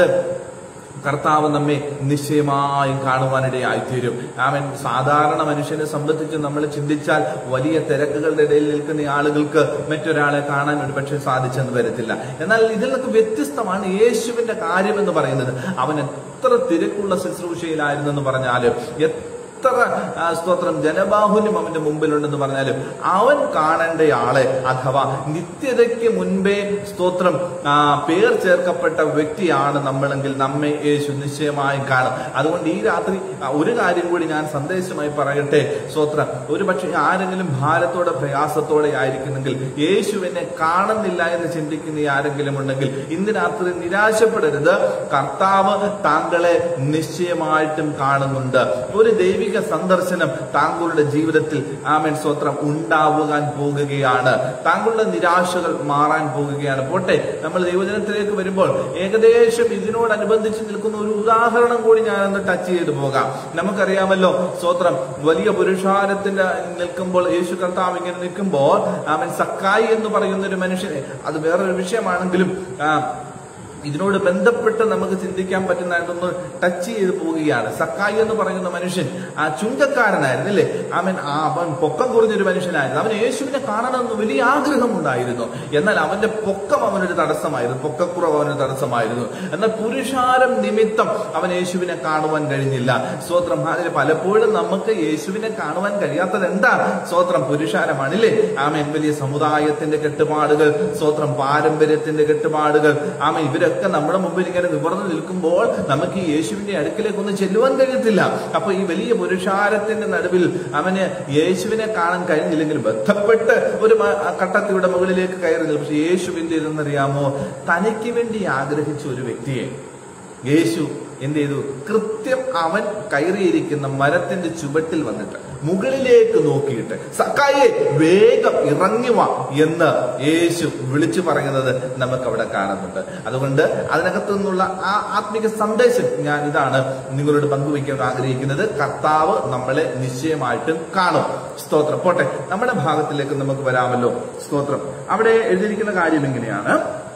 കർത്താവ് നമ്മെ നിശ്ചയമായും കാണുവാനിടയായിത്തീരും അവൻ സാധാരണ മനുഷ്യനെ സംബന്ധിച്ച് നമ്മൾ ചിന്തിച്ചാൽ വലിയ തിരക്കുകളുടെ ഇടയിൽ നിൽക്കുന്ന ആളുകൾക്ക് മറ്റൊരാളെ കാണാൻ ഒരുപക്ഷെ സാധിച്ചെന്ന് വരത്തില്ല എന്നാൽ ഇതിൽ നിന്നൊക്കെ വ്യത്യസ്തമാണ് യേശുവിന്റെ കാര്യം എന്ന് പറയുന്നത് അവൻ എത്ര തിരക്കുള്ള ശുശ്രൂഷയിലായിരുന്നെന്ന് പറഞ്ഞാലും എത്ര ആ, സ്തോത്രം ജനബാഹുല്യം അവന്റെ മുമ്പിലുണ്ടെന്ന് പറഞ്ഞാലും അവൻ കാണേണ്ട ആളെ അഥവാ നിത്യതയ്ക്ക് മുൻപേ സ്തോത്രം ആ, പേർ ചേർക്കപ്പെട്ട വ്യക്തിയാണ് നമ്മളെങ്കിൽ നമ്മെ യേശു നിശ്ചയമായും കാണും അതുകൊണ്ട് ഈ രാത്രി ആ, ഒരു കാര്യം കൂടി ഞാൻ സന്ദേശമായി പറയട്ടെ സ്തോത്രം ഒരു പക്ഷേ ആരെങ്കിലും ഭാരത്തോടെ പ്രയാസത്തോടെ ആയിരിക്കുന്നെങ്കിൽ യേശു എന്നെ കാണുന്നില്ല എന്ന് ചിന്തിക്കുന്ന ആരെങ്കിലും ഉണ്ടെങ്കിൽ ഇന്ന് രാത്രി നിരാശപ്പെടരുത് കർത്താവ് താങ്കളെ നിശ്ചയമായിട്ടും കാണുന്നുണ്ട് ഒരു ദൈവിക സന്ദർശനം താങ്കളുടെ ജീവിതത്തിൽ ആമൻ സ്വത്രം ഉണ്ടാവുവാൻ പോകുകയാണ് താങ്കളുടെ നിരാശകൾ മാറാൻ പോകുകയാണ് പോട്ടെ നമ്മൾ ദൈവജനത്തിലേക്ക് വരുമ്പോൾ ഏകദേശം ഇതിനോടനുബന്ധിച്ച് നിൽക്കുന്ന ഒരു ഉദാഹരണം കൂടി ഞാനൊന്ന് ടച്ച് ചെയ്തു പോകാം നമുക്കറിയാമല്ലോ സ്വത്രം വലിയ പുരുഷാരത്തിന്റെ നിൽക്കുമ്പോൾ യേശു കർത്താവ് ഇങ്ങനെ നിൽക്കുമ്പോൾ അവൻ സക്കായി എന്ന് പറയുന്ന ഒരു മനുഷ്യനെ അത് വേറൊരു വിഷയമാണെങ്കിലും ആ, ഇതിനോട് ബന്ധപ്പെട്ട് നമുക്ക് ചിന്തിക്കാൻ പറ്റുന്നതായിട്ടൊന്ന് ടച്ച് ചെയ്ത് പോവുകയാണ് സക്കായി എന്ന് പറയുന്ന മനുഷ്യൻ ആ ചുങ്കക്കാരനായിരുന്നു അല്ലേ അവൻ ആ അവൻ പൊക്കം കുറഞ്ഞൊരു മനുഷ്യനായിരുന്നു അവൻ യേശുവിനെ കാണണമെന്ന് വലിയ ആഗ്രഹമുണ്ടായിരുന്നു എന്നാൽ അവന്റെ പൊക്കം അവനൊരു തടസ്സമായിരുന്നു പൊക്കക്കുറവ് അവനൊരു തടസ്സമായിരുന്നു എന്നാൽ പുരുഷാരം നിമിത്തം അവൻ യേശുവിനെ കാണുവാൻ കഴിഞ്ഞില്ല സ്വത്രം അതിൽ പലപ്പോഴും നമുക്ക് യേശുവിനെ കാണുവാൻ കഴിയാത്തത് എന്താ സ്വത്രം പുരുഷാരമാണില്ലേ ആമൻ വലിയ സമുദായത്തിന്റെ കെട്ടുപാടുകൾ സ്വത്രം പാരമ്പര്യത്തിന്റെ കെട്ടുപാടുകൾ ആമ ഇവരൊക്കെ നമ്മുടെ മുമ്പിൽ ഇങ്ങനെ നിവർന്നു നിൽക്കുമ്പോൾ നമുക്ക് ഈ യേശുവിന്റെ അടുക്കിലേക്ക് ഒന്നും ചെല്ലുവാൻ കഴിയത്തില്ല അപ്പൊ ഈ വലിയ പുരുഷാരത്തിന്റെ നടുവിൽ അവന് യേശുവിനെ കാണാൻ കഴിഞ്ഞില്ലെങ്കിലും ബന്ധപ്പെട്ട് ഒരു മ- കട്ടത്തിയുടെ മുകളിലേക്ക് കയറി നിൽക്കും പക്ഷെ യേശുവിന്റെ ഇതെന്നറിയാമോ തനിക്ക് വേണ്ടി ആഗ്രഹിച്ച ഒരു വ്യക്തിയെ യേശു എന്ത് ചെയ്തു കൃത്യം അവൻ കയറിയിരിക്കുന്ന മരത്തിന്റെ ചുവട്ടിൽ വന്നിട്ട് മുകളിലേക്ക് നോക്കിയിട്ട് സക്കായെ വേഗം ഇറങ്ങി വാ എന്ന് യേശു വിളിച്ചു പറയുന്നത് നമുക്ക് അവിടെ കാണുന്നുണ്ട് അതുകൊണ്ട് അതിനകത്തു നിന്നുള്ള ആ ആത്മിക സന്ദേശം ഞാൻ ഇതാണ് നിങ്ങളോട് പങ്കുവയ്ക്കാൻ ആഗ്രഹിക്കുന്നത് കർത്താവ് നമ്മളെ നിശ്ചയമായിട്ടും കാണും സ്തോത്രം പോട്ടെ നമ്മുടെ ഭാഗത്തിലേക്ക് നമുക്ക് വരാമല്ലോ സ്തോത്രം അവിടെ എഴുതിയിരിക്കുന്ന കാര്യം ഇങ്ങനെയാണ്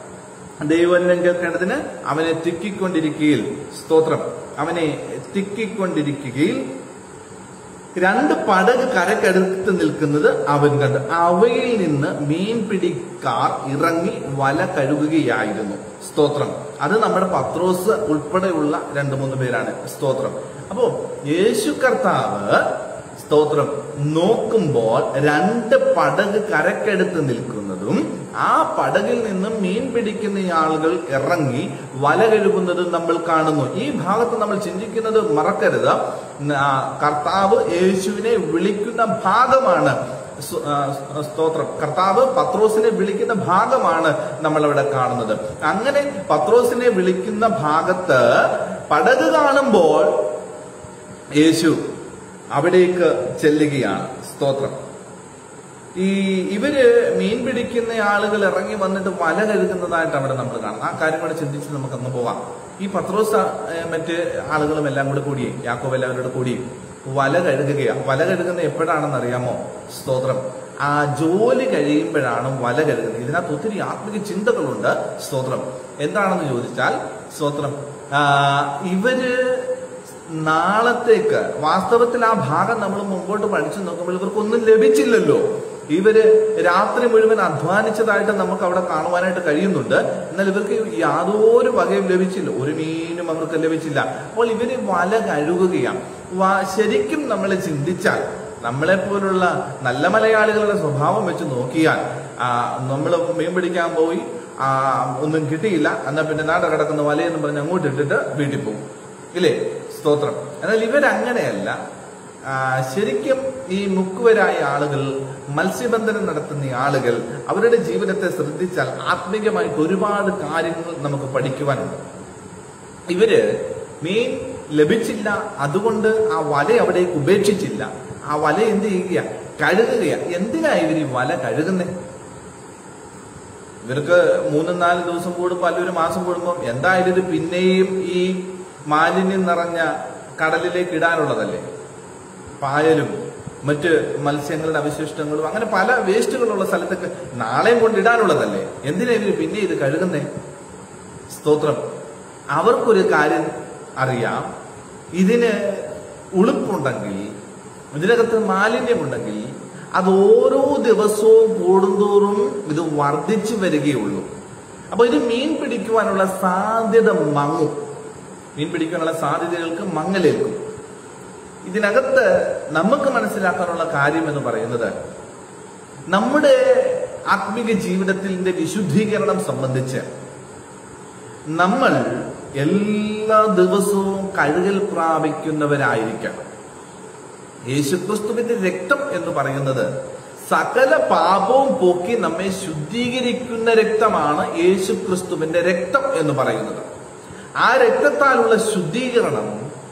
ദൈവവചനം കേൾക്കേണ്ടതിന് അവനെ തിക്കിക്കൊണ്ടിരിക്കുകയിൽ സ്തോത്രം അവനെ തിക്കിക്കൊണ്ടിരിക്കുകയിൽ രണ്ട് പടക് കരക്കടുത്ത് നിൽക്കുന്നത് അവൻ കണ്ടു അവയിൽ നിന്ന് മീൻ പിടിക്കാർ ഇറങ്ങി വല കഴുകുകയായിരുന്നു സ്തോത്രം അത് നമ്മുടെ പത്രോസ് ഉൾപ്പെടെയുള്ള രണ്ട് മൂന്ന് പേരാണ് സ്തോത്രം അപ്പോ യേശു കർത്താവ് സ്തോത്രം നോക്കുമ്പോൾ രണ്ട് പടക് കരക്കടുത്ത് നിൽക്കുന്നതും ആ പടകിൽ നിന്നും മീൻ പിടിക്കുന്ന ആളുകൾ ഇറങ്ങി വല കഴുകുന്നതും നമ്മൾ കാണുന്നു ഈ ഭാഗത്ത് നമ്മൾ ചിന്തിക്കുന്നത് മറക്കരുത് ആ, കർത്താവ് യേശുവിനെ വിളിക്കുന്ന ഭാഗമാണ് സ്വ- ആ, സ്തോത്രം കർത്താവ് പത്രോസിനെ വിളിക്കുന്ന ഭാഗമാണ് നമ്മൾ അവിടെ കാണുന്നത് അങ്ങനെ പത്രോസിനെ വിളിക്കുന്ന ഭാഗത്ത് പടക് കാണുമ്പോൾ യേശു അവിടേക്ക് ചെല്ലുകയാണ് സ്തോത്രം ഈ ഇവര് മീൻ പിടിക്കുന്ന ആളുകൾ ഇറങ്ങി വന്നിട്ട് വല കഴുകുന്നതായിട്ട് അവിടെ നമ്മൾ കാണും ആ കാര്യം കൂടെ ചിന്തിച്ച് നമുക്കങ്ങ് പോവാം ഈ പത്രോസ ഏഹ്, മറ്റ് ആളുകളും എല്ലാം കൂടെ കൂടി യാക്കോബ് എല്ലാവരോട് കൂടി വല കഴുകുകയാണ് വല കഴുകുന്നത് എപ്പോഴാണെന്ന് അറിയാമോ സ്തോത്രം ആ ജോലി കഴിയുമ്പോഴാണ് വല കഴുകുന്നത് ഇതിനകത്ത് ഒത്തിരി ആത്മിക ചിന്തകളുണ്ട് സ്തോത്രം എന്താണെന്ന് ചോദിച്ചാൽ സ്തോത്രം ആ, ഇവര് നാളത്തേക്ക് വാസ്തവത്തിൽ ആ ഭാഗം നമ്മൾ മുമ്പോട്ട് പഠിച്ചു നോക്കുമ്പോൾ ഇവർക്കൊന്നും ലഭിച്ചില്ലല്ലോ ഇവര് രാത്രി മുഴുവൻ അധ്വാനിച്ചതായിട്ട് നമുക്ക് അവിടെ കാണുവാനായിട്ട് കഴിയുന്നുണ്ട് എന്നാൽ ഇവർക്ക് യാതൊരു വകയും ലഭിച്ചില്ല ഒരു മീനും അവർക്ക് ലഭിച്ചില്ല അപ്പോൾ ഇവര് വല കഴുകുകയാണ് വ- ശരിക്കും നമ്മൾ ചിന്തിച്ചാൽ നമ്മളെ പോലുള്ള നല്ല മലയാളികളുടെ സ്വഭാവം വെച്ച് നോക്കിയാൽ നമ്മൾ മീൻ പിടിക്കാൻ പോയി ആ, ഒന്നും കിട്ടിയില്ല എന്നാ പിന്നെ നാട കിടക്കുന്ന വലയെന്ന് പറഞ്ഞ് അങ്ങോട്ട് ഇട്ടിട്ട് വീട്ടിൽ പോകും ഇല്ലേ സ്തോത്രം എന്നാൽ ഇവരങ്ങനെയല്ല ആ, ശരിക്കും ഈ മുക്കുവരായ ആളുകൾ മത്സ്യബന്ധനം നടത്തുന്ന ഈ ആളുകൾ അവരുടെ ജീവിതത്തെ ശ്രദ്ധിച്ചാൽ ആത്മീയമായിട്ട് ഒരുപാട് കാര്യങ്ങൾ നമുക്ക് പഠിക്കുവാനുണ്ട് ഇവര് മീൻ ലഭിച്ചില്ല അതുകൊണ്ട് ആ വല അവിടേക്ക് ഉപേക്ഷിച്ചില്ല ആ വല എന്ത് ചെയ്യുക കഴുകുക എന്തിനാ ഇവർ ഈ വല കഴുകുന്നേ ഇവർക്ക് മൂന്നും നാല് ദിവസം കൂടുമ്പോൾ അല്ലെങ്കിൽ ഒരു മാസം കൂടുമ്പോൾ എന്തായാലും ഇത് പിന്നെയും ഈ മാലിന്യം നിറഞ്ഞ കടലിലേക്ക് ഇടാനുള്ളതല്ലേ പായലും മറ്റ് മത്സ്യങ്ങളുടെ അവശിഷ്ടങ്ങളും അങ്ങനെ പല വേസ്റ്റുകളുള്ള സ്ഥലത്തൊക്കെ നാളെയും കൊണ്ട് ഇടാനുള്ളതല്ലേ എന്തിനാ ഇവര് പിന്നെ ഇത് കഴുകുന്നേ സ്തോത്രം അവർക്കൊരു കാര്യം അറിയാം ഇതിന് ഉളുപ്പുണ്ടെങ്കിൽ ഇതിനകത്ത് മാലിന്യമുണ്ടെങ്കിൽ അത് ഓരോ ദിവസവും കൂടുന്തോറും ഇത് വർദ്ധിച്ചു വരികയുള്ളൂ അപ്പൊ ഇത് മീൻ പിടിക്കുവാനുള്ള സാധ്യത മങ്ങും മീൻ പിടിക്കാനുള്ള സാധ്യതകൾക്ക് മങ്ങലേൽക്കും ഇതിനകത്ത് നമുക്ക് മനസ്സിലാക്കാനുള്ള കാര്യം എന്ന് പറയുന്നത് നമ്മുടെ ആത്മീക ജീവിതത്തിന്റെ വിശുദ്ധീകരണം സംബന്ധിച്ച് നമ്മൾ എല്ലാ ദിവസവും കഴുകൽ പ്രാപിക്കുന്നവരായിരിക്കണം യേശുക്രിസ്തുവിന്റെ രക്തം എന്ന് പറയുന്നത് സകല പാപവും പോക്കി നമ്മെ ശുദ്ധീകരിക്കുന്ന രക്തമാണ് യേശുക്രിസ്തുവിന്റെ രക്തം എന്ന് പറയുന്നത് ആ രക്തത്താലുള്ള ശുദ്ധീകരണം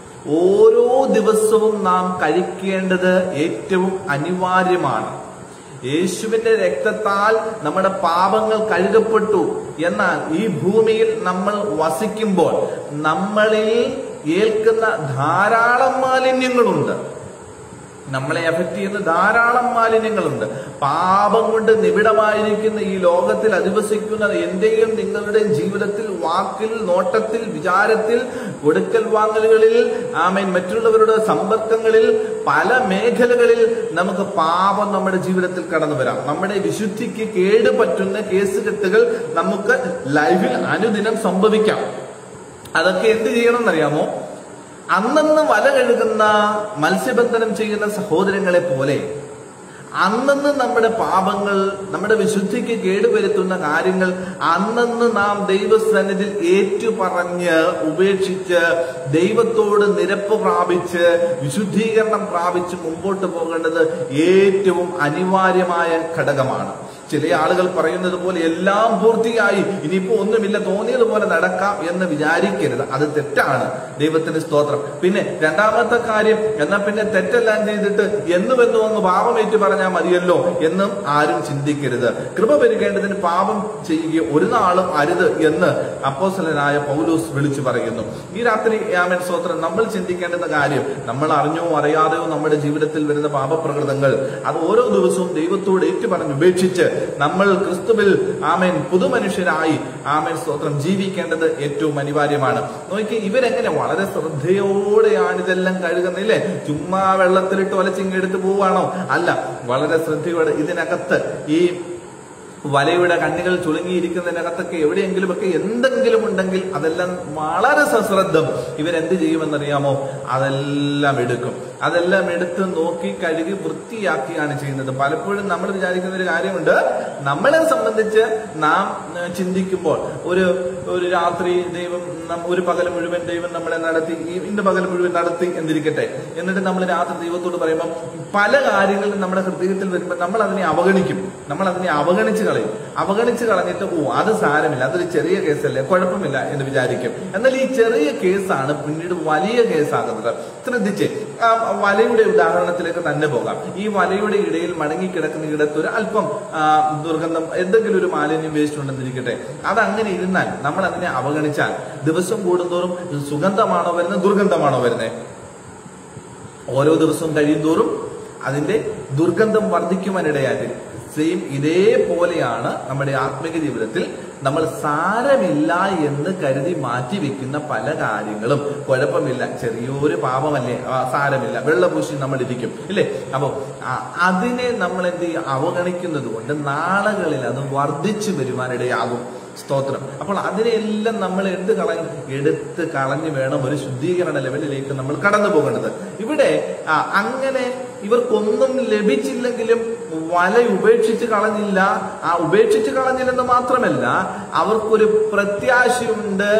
ഓരോ ദിവസവും നാം കഴിക്കേണ്ടത് ഏറ്റവും അനിവാര്യമാണ് യേശുവിന്റെ രക്തത്താൽ നമ്മുടെ പാപങ്ങൾ കഴുകപ്പെട്ടു എന്നാൽ ഈ ഭൂമിയിൽ നമ്മൾ വസിക്കുമ്പോൾ നമ്മളിൽ ഏൽക്കുന്ന ധാരാളം മാലിന്യങ്ങളുണ്ട് നമ്മളെ എഫക്ട് ചെയ്യുന്ന ധാരാളം മാലിന്യങ്ങളുണ്ട് പാപം കൊണ്ട് നിബിഡമായിരിക്കുന്ന ഈ ലോകത്തിൽ അധിവസിക്കുന്ന എന്റെയും നിങ്ങളുടെയും ജീവിതത്തിൽ വാക്കിൽ നോട്ടത്തിൽ വിചാരത്തിൽ കൊടുക്കൽ വാങ്ങലുകളിൽ ആമേൻ മറ്റുള്ളവരുടെ സമ്പർക്കങ്ങളിൽ പല മേഖലകളിൽ നമുക്ക് പാപം നമ്മുടെ ജീവിതത്തിൽ കടന്നു വരാം നമ്മുടെ വിശുദ്ധിക്ക് കേടുപറ്റുന്ന കേസുകെട്ടുകൾ നമുക്ക് ലൈഫിൽ അനുദിനം സംഭവിക്കാം അതൊക്കെ എന്ത് ചെയ്യണം എന്നറിയാമോ അന്നന്ന് വല കഴുകുന്ന മത്സ്യബന്ധനം ചെയ്യുന്ന സഹോദരങ്ങളെ പോലെ അന്നന്ന് നമ്മുടെ പാപങ്ങൾ നമ്മുടെ വിശുദ്ധിക്ക് കേടുവരുത്തുന്ന കാര്യങ്ങൾ അന്നന്ന് നാം ദൈവസന്നിധിയിൽ ഏറ്റുപറഞ്ഞ് ഉപേക്ഷിച്ച് ദൈവത്തോട് നിരപ്പ് പ്രാപിച്ച് വിശുദ്ധീകരണം പ്രാപിച്ച് മുമ്പോട്ട് പോകേണ്ടത് ഏറ്റവും അനിവാര്യമായ ഘടകമാണ് ചില ആളുകൾ പറയുന്നത് പോലെ എല്ലാം പൂർത്തിയായി ഇനിയിപ്പോ ഒന്നുമില്ല തോന്നിയതുപോലെ നടക്കാം എന്ന് വിചാരിക്കരുത് അത് തെറ്റാണ് ദൈവത്തിന് സ്തോത്രം പിന്നെ രണ്ടാമത്തെ കാര്യം എന്നാ പിന്നെ തെറ്റെല്ലാം ചെയ്തിട്ട് എന്നുമെന്നും അങ്ങ് പാപമേറ്റ് പറഞ്ഞാൽ മതിയല്ലോ എന്നും ആരും ചിന്തിക്കരുത് കൃപ പെരുകേണ്ടതിന് പാപം ചെയ്യുക ഒരു നാളും അരുത് എന്ന് അപ്പോസലനായ പൗലൂസ് വിളിച്ചു പറയുന്നു ഈ രാത്രി ആമൻ സ്തോത്രം നമ്മൾ ചിന്തിക്കേണ്ടുന്ന കാര്യം നമ്മൾ അറിഞ്ഞോ അറിയാതെയോ നമ്മുടെ ജീവിതത്തിൽ വരുന്ന പാപപ്രകൃതങ്ങൾ അത് ഓരോ ദിവസവും ദൈവത്തോട് ഏറ്റുപറഞ്ഞ് ഉപേക്ഷിച്ച് നമ്മൾ ക്രിസ്തുവിൽ ആമേൻ പുതുമനുഷ്യരായി ആമേൻ സ്തോത്രം ജീവിക്കേണ്ടത് ഏറ്റവും അനിവാര്യമാണ് നോക്കി ഇവരെങ്ങനെ വളരെ ശ്രദ്ധയോടെയാണ് ഇതെല്ലാം കഴുകുന്നില്ലേ ചുമ്മാ വെള്ളത്തിലിട്ട് ഒലച്ചിങ്ങെടുത്ത് പോവാണോ അല്ല വളരെ ശ്രദ്ധയോടെ ഇതിനകത്ത് ഈ വലയുടെ കണ്ണികൾ ചുളുങ്ങിയിരിക്കുന്നതിനകത്തൊക്കെ എവിടെയെങ്കിലുമൊക്കെ എന്തെങ്കിലും ഉണ്ടെങ്കിൽ അതെല്ലാം വളരെ സശ്രദ്ധം ഇവരെന്ത് ചെയ്യുമെന്നറിയാമോ അതെല്ലാം എടുക്കും അതെല്ലാം എടുത്ത് നോക്കി കഴുകി വൃത്തിയാക്കിയാണ് ചെയ്യുന്നത് പലപ്പോഴും നമ്മൾ വിചാരിക്കുന്ന ഒരു കാര്യമുണ്ട് നമ്മളെ സംബന്ധിച്ച് നാം ഏഹ്, ചിന്തിക്കുമ്പോൾ ഒരു ഒരു രാത്രി ദൈവം നം- ഒരു പകൽ മുഴുവൻ ദൈവം നമ്മളെ നടത്തി ഈ ഇന്ന് പകൽ മുഴുവൻ നടത്തി എന്നിരിക്കട്ടെ എന്നിട്ട് നമ്മൾ രാത്രി ദൈവത്തോട് പറയുമ്പോൾ പല കാര്യങ്ങളും നമ്മുടെ ഹൃദയത്തിൽ വരുമ്പോൾ നമ്മൾ അതിനെ അവഗണിക്കും നമ്മൾ അതിനെ അവഗണിച്ച് കളയും അവഗണിച്ച് കളഞ്ഞിട്ട് ഓ അത് സാരമില്ല അതൊരു ചെറിയ കേസല്ലേ കുഴപ്പമില്ല എന്ന് വിചാരിക്കും എന്നാൽ ഈ ചെറിയ കേസാണ് പിന്നീട് വലിയ കേസാകുന്നത് ശ്രദ്ധിച്ച് ആ വലയുടെ ഉദാഹരണത്തിലേക്ക് തന്നെ പോകാം ഈ വലയുടെ ഇടയിൽ മടങ്ങിക്കിടക്കുന്ന ഇടത്തൊരു അല്പം ആ, ദുർഗന്ധം എന്തെങ്കിലും ഒരു മാലിന്യം വേസ്റ്റ് ഉണ്ടെന്നിരിക്കട്ടെ അതങ്ങനെ ഇരുന്നാൽ നമ്മൾ അതിനെ അവഗണിച്ചാൽ ദിവസം കൂടുന്തോറും സുഗന്ധമാണോ വരുന്നത് ദുർഗന്ധമാണോ വരുന്നത് ഓരോ ദിവസവും കഴിയുന്തോറും അതിന്റെ ദുർഗന്ധം വർദ്ധിക്കുവാനിടയായിട്ട് സെയിം ഇതേപോലെയാണ് നമ്മുടെ ആത്മിക ജീവിതത്തിൽ നമ്മൾ സാരമില്ല എന്ന് കരുതി മാറ്റിവെക്കുന്ന പല കാര്യങ്ങളും കുഴപ്പമില്ല ചെറിയൊരു പാപമല്ലേ ആ, സാരമില്ല വെള്ളപൂശി നമ്മൾ ഇരിക്കും ഇല്ലേ അപ്പോ ആ- അതിനെ നമ്മൾ എന്ത് ചെയ്യും അവഗണിക്കുന്നത് കൊണ്ട് നാളുകളിൽ അത് വർദ്ധിച്ചു വരുവാനിടയാകും സ്തോത്രം അപ്പോൾ അതിനെല്ലാം നമ്മൾ എടുത്ത് കളഞ്ഞ് എടുത്ത് കളഞ്ഞ് വേണം ഒരു ശുദ്ധീകരണ ലെവലിലേക്ക് നമ്മൾ കടന്നു പോകേണ്ടത് ഇവിടെ ആ, അങ്ങനെ ഇവർക്കൊന്നും ലഭിച്ചില്ലെങ്കിലും വല ഉപേക്ഷിച്ച് കളഞ്ഞില്ല ആ ഉപേക്ഷിച്ച് കളഞ്ഞില്ലെന്ന് മാത്രമല്ല അവർക്കൊരു പ്രത്യാശയുണ്ട്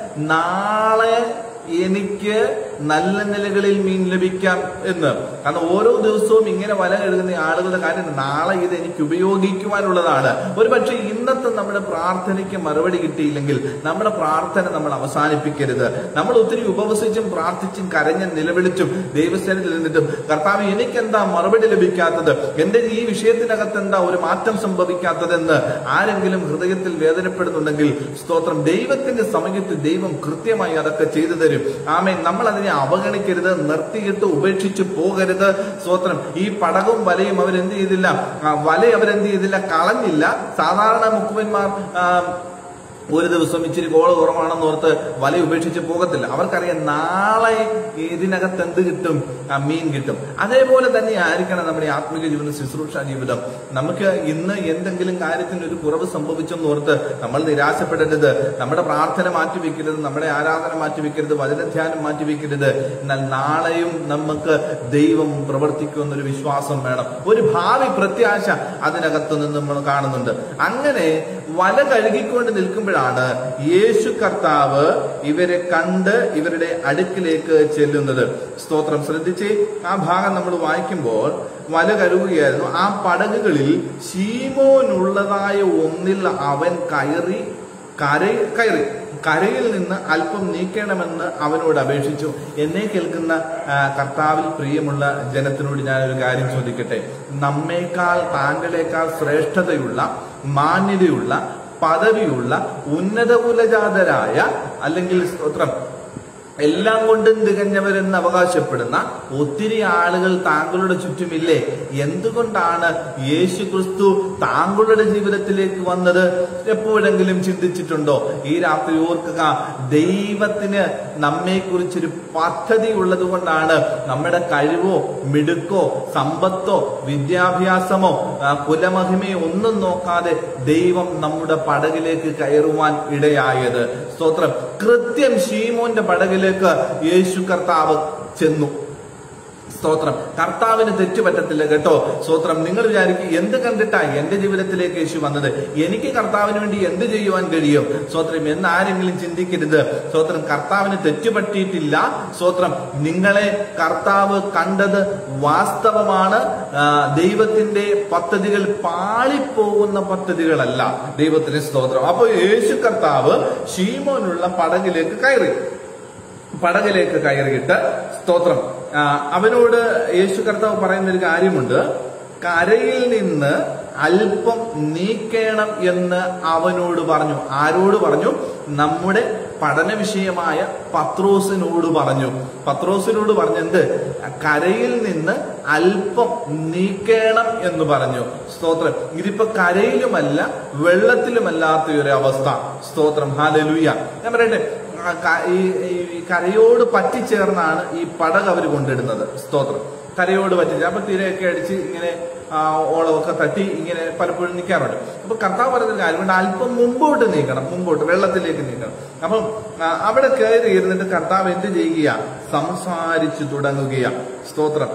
നാളെ എനിക്ക് നല്ല നിലകളിൽ മീൻ ലഭിക്കാം എന്ന് കാരണം ഓരോ ദിവസവും ഇങ്ങനെ വല കഴുകുന്ന ആളുകളുടെ കാര്യം നാളെ ഇത് എനിക്ക് ഉപയോഗിക്കുവാനുള്ളതാണ് ഒരു പക്ഷേ ഇന്നത്തെ നമ്മുടെ പ്രാർത്ഥനയ്ക്ക് മറുപടി കിട്ടിയില്ലെങ്കിൽ നമ്മുടെ പ്രാർത്ഥന നമ്മൾ അവസാനിപ്പിക്കരുത് നമ്മൾ ഒത്തിരി ഉപവസിച്ചും പ്രാർത്ഥിച്ചും കരഞ്ഞും നിലവിളിച്ചും ദൈവസേനയിൽ നിന്നിട്ടും കർത്താവ് എനിക്കെന്താ മറുപടി ലഭിക്കാത്തത് എന്റെ ഈ വിഷയത്തിനകത്ത് എന്താ ഒരു മാറ്റം സംഭവിക്കാത്തതെന്ന് ആരെങ്കിലും ഹൃദയത്തിൽ വേദനപ്പെടുന്നുണ്ടെങ്കിൽ സ്തോത്രം ദൈവത്തിന്റെ സമയത്ത് ദൈവം കൃത്യമായി അതൊക്കെ ചെയ്തു തരും ആമേൻ നമ്മൾ അതിനെ അവഗണിക്കരുത് നിർത്തിയിട്ട് ഉപേക്ഷിച്ച് പോകരുത് സ്തോത്രം ഈ പടകും വലയും അവരെന്ത് ചെയ്തില്ല ആ, വല അവരെന്ത് ചെയ്തില്ല കളഞ്ഞില്ല സാധാരണ മുക്കുവന്മാർ ആ, ഒരു ദിവസം ഇച്ചിരി കോള് കുറവാണെന്ന് ഓർത്ത് വല ഉപേക്ഷിച്ച് പോകത്തില്ല അവർക്കറിയാം നാളെ ഇതിനകത്ത് എന്ത് കിട്ടും ആ, മീൻ കിട്ടും അതേപോലെ തന്നെ ആയിരിക്കണം നമ്മുടെ ആത്മിക ജീവിതം ശുശ്രൂഷ ജീവിതം നമുക്ക് ഇന്ന് എന്തെങ്കിലും കാര്യത്തിന് ഒരു കുറവ് സംഭവിച്ചെന്ന് ഓർത്ത് നമ്മൾ നിരാശപ്പെടരുത് നമ്മുടെ പ്രാർത്ഥന മാറ്റിവെക്കരുത് നമ്മുടെ ആരാധന മാറ്റിവെക്കരുത് വചനധ്യാനം മാറ്റിവെക്കരുത് എന്നാൽ നാളെയും നമുക്ക് ദൈവം പ്രവർത്തിക്കുമെന്നൊരു വിശ്വാസം വേണം ഒരു ഭാവി പ്രത്യാശ അതിനകത്ത് നിന്ന് നമ്മൾ കാണുന്നുണ്ട് അങ്ങനെ വല കഴുകിക്കൊണ്ട് നിൽക്കുമ്പോഴാണ് യേശു കർത്താവ് ഇവരെ കണ്ട് ഇവരുടെ അടുക്കിലേക്ക് ചെല്ലുന്നത് സ്തോത്രം ശ്രദ്ധിച്ച് ആ ഭാഗം നമ്മൾ വായിക്കുമ്പോൾ വല കഴുകുകയായിരുന്നു ആ പടകുകളിൽ ശീമോനുള്ളതായ ഒന്നിൽ അവൻ കയറി കര കയറി കരയിൽ നിന്ന് അല്പം നീക്കണമെന്ന് അവനോട് അപേക്ഷിച്ചു എന്നെ കേൾക്കുന്ന ആ, കർത്താവിൽ പ്രിയമുള്ള ജനത്തിനോട് ഞാനൊരു കാര്യം ചോദിക്കട്ടെ നമ്മേക്കാൾ താങ്കളെക്കാൾ ശ്രേഷ്ഠതയുള്ള മാന്യതയുള്ള പദവിയുള്ള ഉന്നത കുലജാതരായ അല്ലെങ്കിൽ സ്തോത്രം എല്ലാം കൊണ്ടും തികഞ്ഞവരെന്ന് അവകാശപ്പെടുന്ന ഒത്തിരി ആളുകൾ താങ്കളുടെ ചുറ്റുമില്ലേ എന്തുകൊണ്ടാണ് യേശു ക്രിസ്തു താങ്കളുടെ ജീവിതത്തിലേക്ക് വന്നത് എപ്പോഴെങ്കിലും ചിന്തിച്ചിട്ടുണ്ടോ ഈ രാത്രി ഓർക്കുക ദൈവത്തിന് നമ്മെക്കുറിച്ചൊരു പദ്ധതി ഉള്ളത് കൊണ്ടാണ് നമ്മുടെ കഴിവോ മിടുക്കോ സമ്പത്തോ വിദ്യാഭ്യാസമോ ആ, കുലമഹിമയോ ഒന്നും നോക്കാതെ ദൈവം നമ്മുടെ പടകിലേക്ക് കയറുവാൻ ഇടയായത് സ്തോത്രം കൃത്യം ഷീമോന്റെ പടകിലേക്ക് യേശു കർത്താവ് ചെന്നു സ്തോത്രം കർത്താവിന് തെറ്റ് പറ്റത്തില്ല കേട്ടോ സ്തോത്രം നിങ്ങൾ വിചാരിക്കും എന്ത് കണ്ടിട്ടാ എന്റെ ജീവിതത്തിലേക്ക് യേശു വന്നത് എനിക്ക് കർത്താവിന് വേണ്ടി എന്ത് ചെയ്യുവാൻ കഴിയും സ്തോത്രം എന്ന് ആരെങ്കിലും ചിന്തിക്കരുത് സ്തോത്രം കർത്താവിന് തെറ്റ് പറ്റിയിട്ടില്ല സ്തോത്രം നിങ്ങളെ കർത്താവ് കണ്ടത് വാസ്തവമാണ് ആ, ദൈവത്തിന്റെ പദ്ധതികൾ പാളിപ്പോകുന്ന പദ്ധതികളല്ല ദൈവത്തിന്റെ സ്തോത്രം അപ്പോൾ യേശു കർത്താവ് ഷീമോനുള്ള പടകിലേക്ക് കയറി പടകിലേക്ക് കയറിയിട്ട് സ്തോത്രം ആ, അവനോട് യേശു കർത്താവ് പറയുന്ന ഒരു കാര്യമുണ്ട് കരയിൽ നിന്ന് അല്പം നീക്കേണം എന്ന് അവനോട് പറഞ്ഞു ആരോട് പറഞ്ഞു നമ്മുടെ പഠന വിഷയമായ പത്രോസിനോട് പറഞ്ഞു പത്രോസിനോട് പറഞ്ഞെന്ത് കരയിൽ നിന്ന് അല്പം നീക്കേണം എന്ന് പറഞ്ഞു സ്തോത്രം ഇതിപ്പോ കരയിലുമല്ല വെള്ളത്തിലുമല്ലാത്ത ഒരു അവസ്ഥ സ്തോത്രം ഹാലലുയ ഞാൻ പറയട്ടെ ആ ക- ഈ ഈ കരയോട് പറ്റിച്ചേർന്നാണ് ഈ പടക് അവർ കൊണ്ടിടുന്നത് സ്തോത്രം കരയോട് പറ്റിച്ച് അപ്പൊ തിരയൊക്കെ അടിച്ച് ഇങ്ങനെ ആ, ഓളമൊക്കെ തട്ടി ഇങ്ങനെ പലപ്പോഴും നിൽക്കാറുണ്ട് അപ്പൊ കർത്താവ് പറയുന്ന കാര്യമുണ്ട് അല്പം മുമ്പോട്ട് നീക്കണം മുമ്പോട്ട് വെള്ളത്തിലേക്ക് നീക്കണം അപ്പം ആ, അവിടെ കയറി ഇരുന്നിട്ട് കർത്താവ് എന്ത് ചെയ്യുക സംസാരിച്ചു തുടങ്ങുകയാ സ്തോത്രം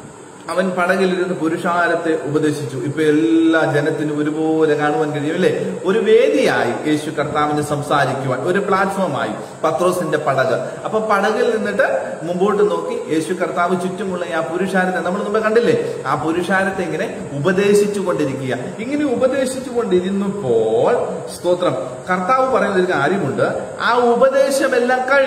അവൻ പടകിലിരുന്ന് പുരുഷാരത്തെ ഉപദേശിച്ചു ഇപ്പൊ എല്ലാ ജനത്തിനും ഒരുപോലെ കാണുവാൻ കഴിയും അല്ലേ ഒരു വേദിയായി യേശു കർത്താവിന് സംസാരിക്കുവാൻ ഒരു പ്ലാറ്റ്ഫോമായി പത്രോസിന്റെ പടക് അപ്പൊ പടകിൽ നിന്നിട്ട് മുമ്പോട്ട് നോക്കി യേശു കർത്താവ് ചുറ്റുമുള്ള ആ പുരുഷാരത്തെ നമ്മൾ മുമ്പ് കണ്ടില്ലേ ആ പുരുഷാരത്തെ ഇങ്ങനെ ഉപദേശിച്ചു കൊണ്ടിരിക്കുക ഇങ്ങനെ ഉപദേശിച്ചു കൊണ്ടിരുന്നപ്പോൾ സ്തോത്രം കർത്താവ് പറയുന്ന ഒരു കാര്യമുണ്ട് ആ ഉപദേശമെല്ലാം കഴിഞ്ഞു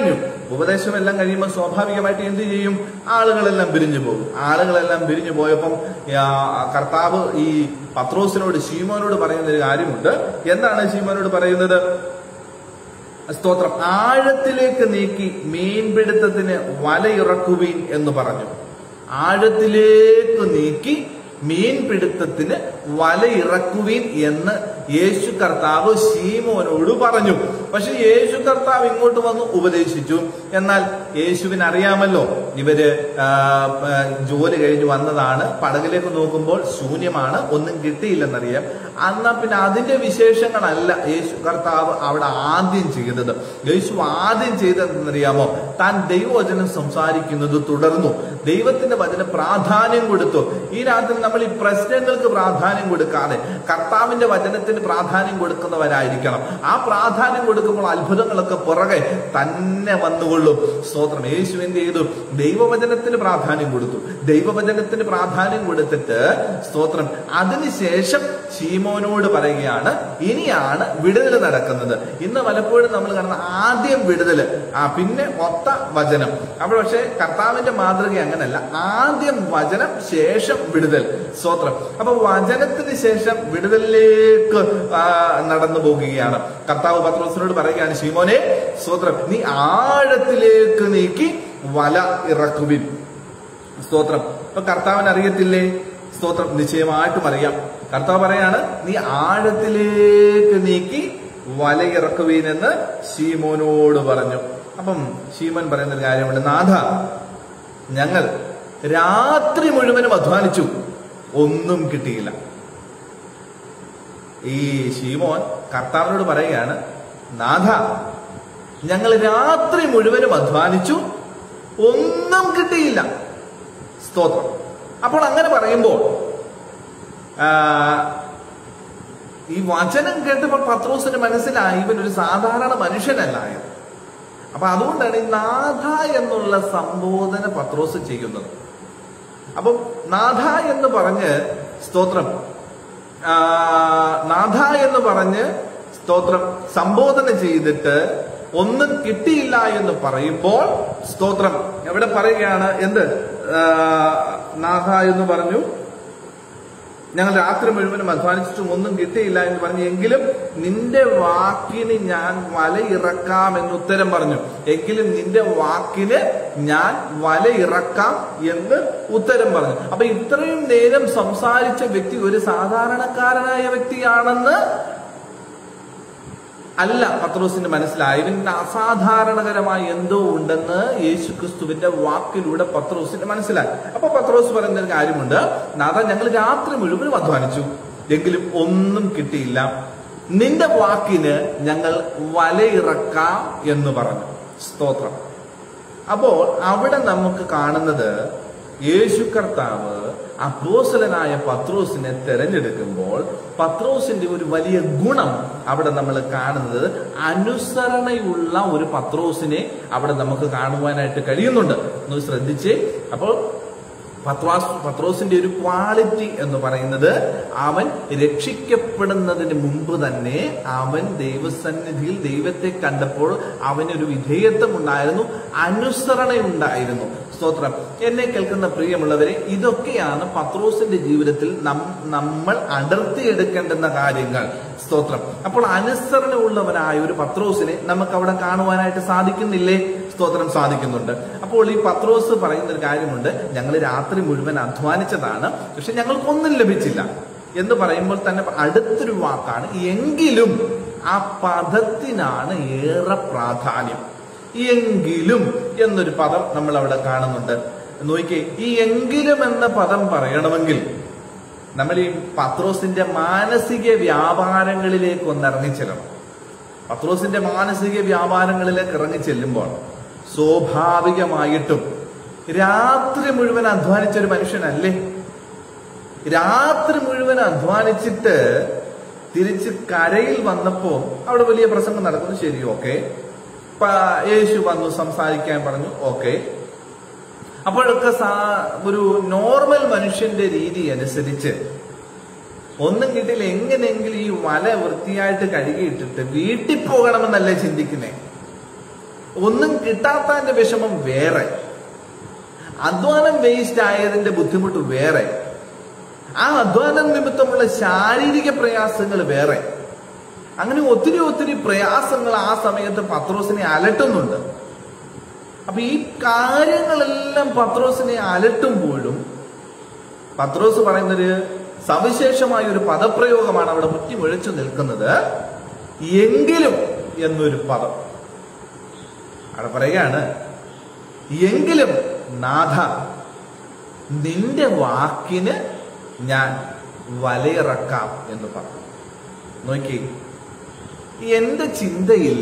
ഉപദേശമെല്ലാം കഴിയുമ്പോൾ സ്വാഭാവികമായിട്ട് എന്ത് ചെയ്യും ആളുകളെല്ലാം പിരിഞ്ഞു പോകും ആളുകളെല്ലാം പിരിഞ്ഞു പോയപ്പം ആ, കർത്താവ് ഈ പത്രോസിനോട് ശീമോനോട് പറയുന്ന ഒരു കാര്യമുണ്ട് എന്താണ് ശീമോനോട് പറയുന്നത് സ്തോത്രം ആഴത്തിലേക്ക് നീക്കി മീൻപിടുത്തത്തിന് വലയിറക്കുവീൻ എന്ന് പറഞ്ഞു ആഴത്തിലേക്ക് നീക്കി മീൻപിടുത്തത്തിന് വലയിറക്കുവീൻ എന്ന് യേശു കർത്താവ് ശീമോനോട് പറഞ്ഞു പക്ഷെ യേശു കർത്താവ് ഇങ്ങോട്ട് വന്ന് ഉപദേശിച്ചു എന്നാൽ യേശുവിന് അറിയാമല്ലോ ഇവര് ആ, ആ, ജോലി കഴിഞ്ഞ് വന്നതാണ് പടകിലേക്ക് നോക്കുമ്പോൾ ശൂന്യമാണ് ഒന്നും കിട്ടിയില്ലെന്നറിയാം എന്നാ പിന്നെ അതിന്റെ വിശേഷങ്ങളല്ല യേശു കർത്താവ് അവിടെ ആദ്യം ചെയ്തത് യേശു ആദ്യം ചെയ്തതെന്നറിയാമോ താൻ ദൈവവചനം സംസാരിക്കുന്നത് തുടർന്നു ദൈവത്തിന്റെ വചനം പ്രാധാന്യം കൊടുത്തു ഈ രാത്രി നമ്മൾ ഈ പ്രശ്നങ്ങൾക്ക് പ്രാധാന്യം കൊടുക്കാതെ കർത്താവിന്റെ വചനത്തിന് പ്രാധാന്യം കൊടുക്കുന്നവരായിരിക്കണം ആ പ്രാധാന്യം കൊടുക്കുമ്പോൾ അത്ഭുതങ്ങളൊക്കെ പുറകെ തന്നെ വന്നുകൊള്ളും സ്തോത്രം യേശു എന്ത് ചെയ്തു ദൈവവചനത്തിന് പ്രാധാന്യം കൊടുത്തു ദൈവവചനത്തിന് പ്രാധാന്യം കൊടുത്തിട്ട് സ്തോത്രം അതിനുശേഷം ശീമോനോട് പറയുകയാണ് ഇനിയാണ് വിടുതൽ നടക്കുന്നത് ഇന്ന് പലപ്പോഴും നമ്മൾ കാണുന്ന ആദ്യം വിടുതൽ ആ പിന്നെ ഒത്ത വചനം അപ്പോൾ പക്ഷേ കർത്താവിന്റെ മാതൃക അങ്ങനല്ല ആദ്യം വചനം ശേഷം വിടുതൽ സ്തോത്രം അപ്പൊ വചനത്തിന് ശേഷം വിടുതലിലേക്ക് ആ, നടന്നു പോകുകയാണ് കർത്താവ് പത്രോസിനോട് പറയുകയാണ് ശീമോനെ സ്തോത്രം നീ ആഴത്തിലേക്ക് നീക്കി വല ഇറക്കുവിൻ സ്തോത്രം ഇപ്പൊ കർത്താവിന് അറിയത്തില്ലേ സ്തോത്രം നിശ്ചയമായിട്ടും അറിയാം കർത്താവ് പറയാണ് നീ ആഴത്തിലേക്ക് നീക്കി വലയിറക്കുവീനെന്ന് ശീമോനോട് പറഞ്ഞു അപ്പം ശീമോൻ പറയുന്ന ഒരു കാര്യമുണ്ട് നാഥ ഞങ്ങൾ രാത്രി മുഴുവനും അധ്വാനിച്ചു ഒന്നും കിട്ടിയില്ല ഈ ശീമോൻ കർത്താവിനോട് പറയുകയാണ് നാഥ ഞങ്ങൾ രാത്രി മുഴുവനും അധ്വാനിച്ചു ഒന്നും കിട്ടിയില്ല സ്തോത്രം അപ്പോൾ അങ്ങനെ പറയുമ്പോൾ ആ, ഈ വചനം കേട്ടപ്പോൾ പത്രോസിന് മനസ്സിലായി ഇവൻ ഒരു സാധാരണ മനുഷ്യനല്ല എന്ന്. അപ്പൊ അതുകൊണ്ടാണ് ഈ നാഥ എന്നുള്ള സംബോധന പത്രോസ് ചെയ്യുന്നത് അപ്പം നാഥ എന്ന് പറഞ്ഞ് സ്തോത്രം ആ, നാഥ എന്ന് പറഞ്ഞ് സ്തോത്രം സംബോധന ചെയ്തിട്ട് ഒന്നും കിട്ടിയില്ല എന്ന് പറയുമ്പോൾ സ്തോത്രം എവിടെ പറയുകയാണ് എന്ത് ആ, നാഥ എന്ന് പറഞ്ഞു ഞങ്ങൾ രാത്രി മുഴുവനും അധ്വാനിച്ചിട്ടും ഒന്നും കിട്ടിയില്ല എന്ന് പറഞ്ഞു എങ്കിലും നിന്റെ വാക്കിന് ഞാൻ വലയിറക്കാം എന്ന് ഉത്തരം പറഞ്ഞു എങ്കിലും നിന്റെ വാക്കിന് ഞാൻ വലയിറക്കാം എന്ന് ഉത്തരം പറഞ്ഞു അപ്പൊ ഇത്രയും നേരം സംസാരിച്ച വ്യക്തി ഒരു സാധാരണക്കാരനായ വ്യക്തിയാണെന്ന് അല്ല പത്രോസിന് മനസ്സിലായി ഇവന് അസാധാരണകരമായ എന്തോ ഉണ്ടെന്ന് യേശു ക്രിസ്തുവിന്റെ വാക്കിലൂടെ പത്രോസിന് മനസ്സിലായി അപ്പൊ പത്രോസ് പറയുന്ന ഒരു കാര്യമുണ്ട് നാഥ ഞങ്ങൾ രാത്രി മുഴുവനും അധ്വാനിച്ചു എങ്കിലും ഒന്നും കിട്ടിയില്ല നിന്റെ വാക്കിന് ഞങ്ങൾ വലയിറക്കാം എന്ന് പറഞ്ഞു സ്തോത്രം അപ്പോൾ അവിടെ നമുക്ക് കാണുന്നത് യേശു കർത്താവ് അപ്പോസലനായ പത്രോസിനെ തെരഞ്ഞെടുക്കുമ്പോൾ പത്രോസിന്റെ ഒരു വലിയ ഗുണം അവിടെ നമ്മൾ കാണുന്നത് അനുസരണയുള്ള ഒരു പത്രോസിനെ അവിടെ നമുക്ക് കാണുവാനായിട്ട് കഴിയുന്നുണ്ട് ഒന്ന് ശ്രദ്ധിച്ചേ അപ്പോൾ പത്രോസ് പത്രോസിന്റെ ഒരു ക്വാളിറ്റി എന്ന് പറയുന്നത് അവൻ രക്ഷിക്കപ്പെടുന്നതിന് മുമ്പ് തന്നെ അവൻ ദൈവസന്നിധിയിൽ ദൈവത്തെ കണ്ടപ്പോൾ അവനൊരു വിധേയത്വം ഉണ്ടായിരുന്നു അനുസരണയുണ്ടായിരുന്നു സ്തോത്രം എന്നെ കേൾക്കുന്ന പ്രിയമുള്ളവരെ ഇതൊക്കെയാണ് പത്രോസിന്റെ ജീവിതത്തിൽ നം- നമ്മൾ അടർത്തിയെടുക്കേണ്ടുന്ന കാര്യങ്ങൾ സ്തോത്രം അപ്പോൾ അനുസരണമുള്ളവനായ ഒരു പത്രോസിനെ നമുക്ക് അവിടെ കാണുവാനായിട്ട് സാധിക്കുന്നില്ലേ സ്തോത്രം സാധിക്കുന്നുണ്ട് അപ്പോൾ ഈ പത്രോസ് പറയുന്ന ഒരു കാര്യമുണ്ട് ഞങ്ങൾ രാത്രി മുഴുവൻ അധ്വാനിച്ചതാണ് പക്ഷെ ഞങ്ങൾക്കൊന്നും ലഭിച്ചില്ല എന്ന് പറയുമ്പോൾ തന്നെ അടുത്തൊരു വാക്കാണ് എങ്കിലും ആ പദത്തിനാണ് ഏറെ പ്രാധാന്യം എങ്കിലും എന്നൊരു പദം നമ്മൾ അവിടെ കാണുന്നുണ്ട് നോക്കിയേ ഈ എങ്കിലും എന്ന പദം പറയണമെങ്കിൽ നമ്മൾ ഈ പത്രോസിന്റെ മാനസിക വ്യാപാരങ്ങളിലേക്ക് ഒന്ന് ഇറങ്ങിച്ചെല്ലണം പത്രോസിന്റെ മാനസിക വ്യാപാരങ്ങളിലേക്ക് ഇറങ്ങി ചെല്ലുമ്പോൾ സ്വാഭാവികമായിട്ടും രാത്രി മുഴുവൻ അധ്വാനിച്ച ഒരു മനുഷ്യനല്ലേ രാത്രി മുഴുവൻ അധ്വാനിച്ചിട്ട് തിരിച്ച് കരയിൽ വന്നപ്പോ അവിടെ വലിയ പ്രസംഗം നടക്കുന്നു ശരി ഓക്കെ യേശു വന്നു സംസാരിക്കാൻ പറഞ്ഞു ഓക്കെ അപ്പോഴൊക്കെ സാ- ഒരു നോർമൽ മനുഷ്യന്റെ രീതി അനുസരിച്ച് ഒന്നും കിട്ടിയില്ല എങ്ങനെയെങ്കിലും ഈ വല വൃത്തിയായിട്ട് കഴുകിയിട്ടിട്ട് വീട്ടിൽ പോകണമെന്നല്ലേ ചിന്തിക്കുന്നേ ഒന്നും കിട്ടാത്തതിന്റെ വിഷമം വേറെ അധ്വാനം വേസ്റ്റ് ആയതിന്റെ ബുദ്ധിമുട്ട് വേറെ ആ അധ്വാനം നിമിത്തമുള്ള ശാരീരിക പ്രയാസങ്ങൾ വേറെ അങ്ങനെ ഒത്തിരി ഒത്തിരി പ്രയാസങ്ങൾ ആ സമയത്ത് പത്രോസിനെ അലട്ടുന്നുണ്ട് അപ്പൊ ഈ കാര്യങ്ങളെല്ലാം പത്രോസിനെ അലട്ടുമ്പോഴും പത്രോസ് പറയുന്നൊരു സവിശേഷമായ ഒരു പദപ്രയോഗമാണ് അവിടെ മുറ്റി മുഴച്ചു നിൽക്കുന്നത് എങ്കിലും എന്നൊരു പദം അവിടെ പറയുകയാണ് എങ്കിലും നാഥ നിന്റെ വാക്കിന് ഞാൻ വലയിറക്കാം എന്ന് പറഞ്ഞു നോക്കി എന്റെ ചിന്തയിൽ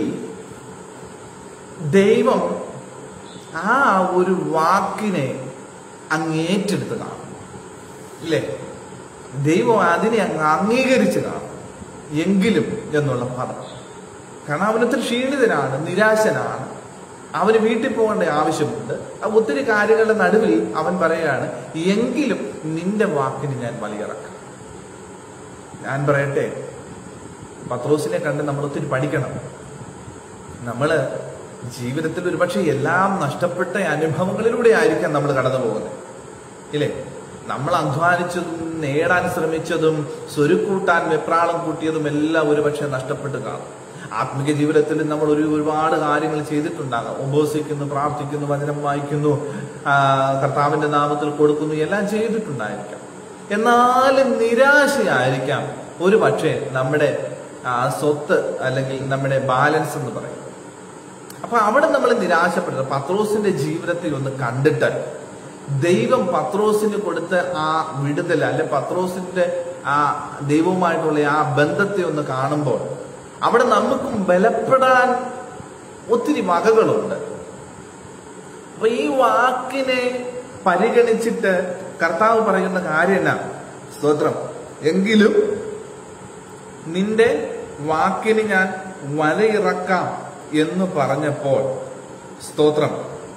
ദൈവം ആ ഒരു വാക്കിനെ അങ്ങ് ഏറ്റെടുത്ത് കാണും ഇല്ലേ ദൈവം അതിനെ അങ്ങ് അംഗീകരിച്ച് കാണും എങ്കിലും എന്നുള്ള പദം കാരണം അവനൊത്തിരി ക്ഷീണിതനാണ് നിരാശനാണ് അവന് വീട്ടിൽ പോകേണ്ട ആവശ്യമുണ്ട് ആ ഒത്തിരി കാര്യങ്ങളുടെ നടുവിൽ അവൻ പറയുകയാണ് എങ്കിലും നിന്റെ വാക്കിന് ഞാൻ വലിയിറക്കാം ഞാൻ പറയട്ടെ പത്രോസിനെ കണ്ട് നമ്മൾ ഒത്തിരി പഠിക്കണം നമ്മള് ജീവിതത്തിൽ ഒരുപക്ഷെ എല്ലാം നഷ്ടപ്പെട്ട അനുഭവങ്ങളിലൂടെ ആയിരിക്കാം നമ്മൾ കടന്നു പോകുന്നത് ഇല്ലേ നമ്മൾ അധ്വാനിച്ചതും നേടാൻ ശ്രമിച്ചതും സ്വരുക്കൂട്ടാൻ വെപ്രാളം കൂട്ടിയതും എല്ലാം ഒരുപക്ഷെ നഷ്ടപ്പെട്ട് കാണും ആത്മിക ജീവിതത്തിൽ നമ്മൾ ഒരു ഒരുപാട് കാര്യങ്ങൾ ചെയ്തിട്ടുണ്ടാകാം ഉപവസിക്കുന്നു പ്രാർത്ഥിക്കുന്നു വചനം വായിക്കുന്നു ആ, കർത്താവിന്റെ നാമത്തിൽ കൊടുക്കുന്നു എല്ലാം ചെയ്തിട്ടുണ്ടായിരിക്കാം എന്നാലും നിരാശയായിരിക്കാം ഒരു പക്ഷേ നമ്മുടെ ആ, സ്വത്ത് അല്ലെങ്കിൽ നമ്മുടെ ബാലൻസ് എന്ന് പറയും അപ്പൊ അവിടെ നമ്മൾ നിരാശപ്പെടുന്നത് പത്രോസിന്റെ ജീവിതത്തിൽ ഒന്ന് കണ്ടിട്ട് ദൈവം പത്രോസിന് കൊടുത്ത ആ വിടുതൽ അല്ലെ പത്രോസിന്റെ ആ ദൈവവുമായിട്ടുള്ള ആ ബന്ധത്തെ ഒന്ന് കാണുമ്പോൾ അവിടെ നമുക്കും ബലപ്പെടാൻ ഒത്തിരി വകകളുണ്ട് അപ്പൊ ഈ വാക്കിനെ പരിഗണിച്ചിട്ട് കർത്താവ് പറയുന്ന കാര്യം എന്നാ സ്തോത്രം എങ്കിലും നിന്റെ വാക്കിന് ഞാൻ വലയിറക്കാം എന്ന് പറഞ്ഞപ്പോൾ സ്തോത്രം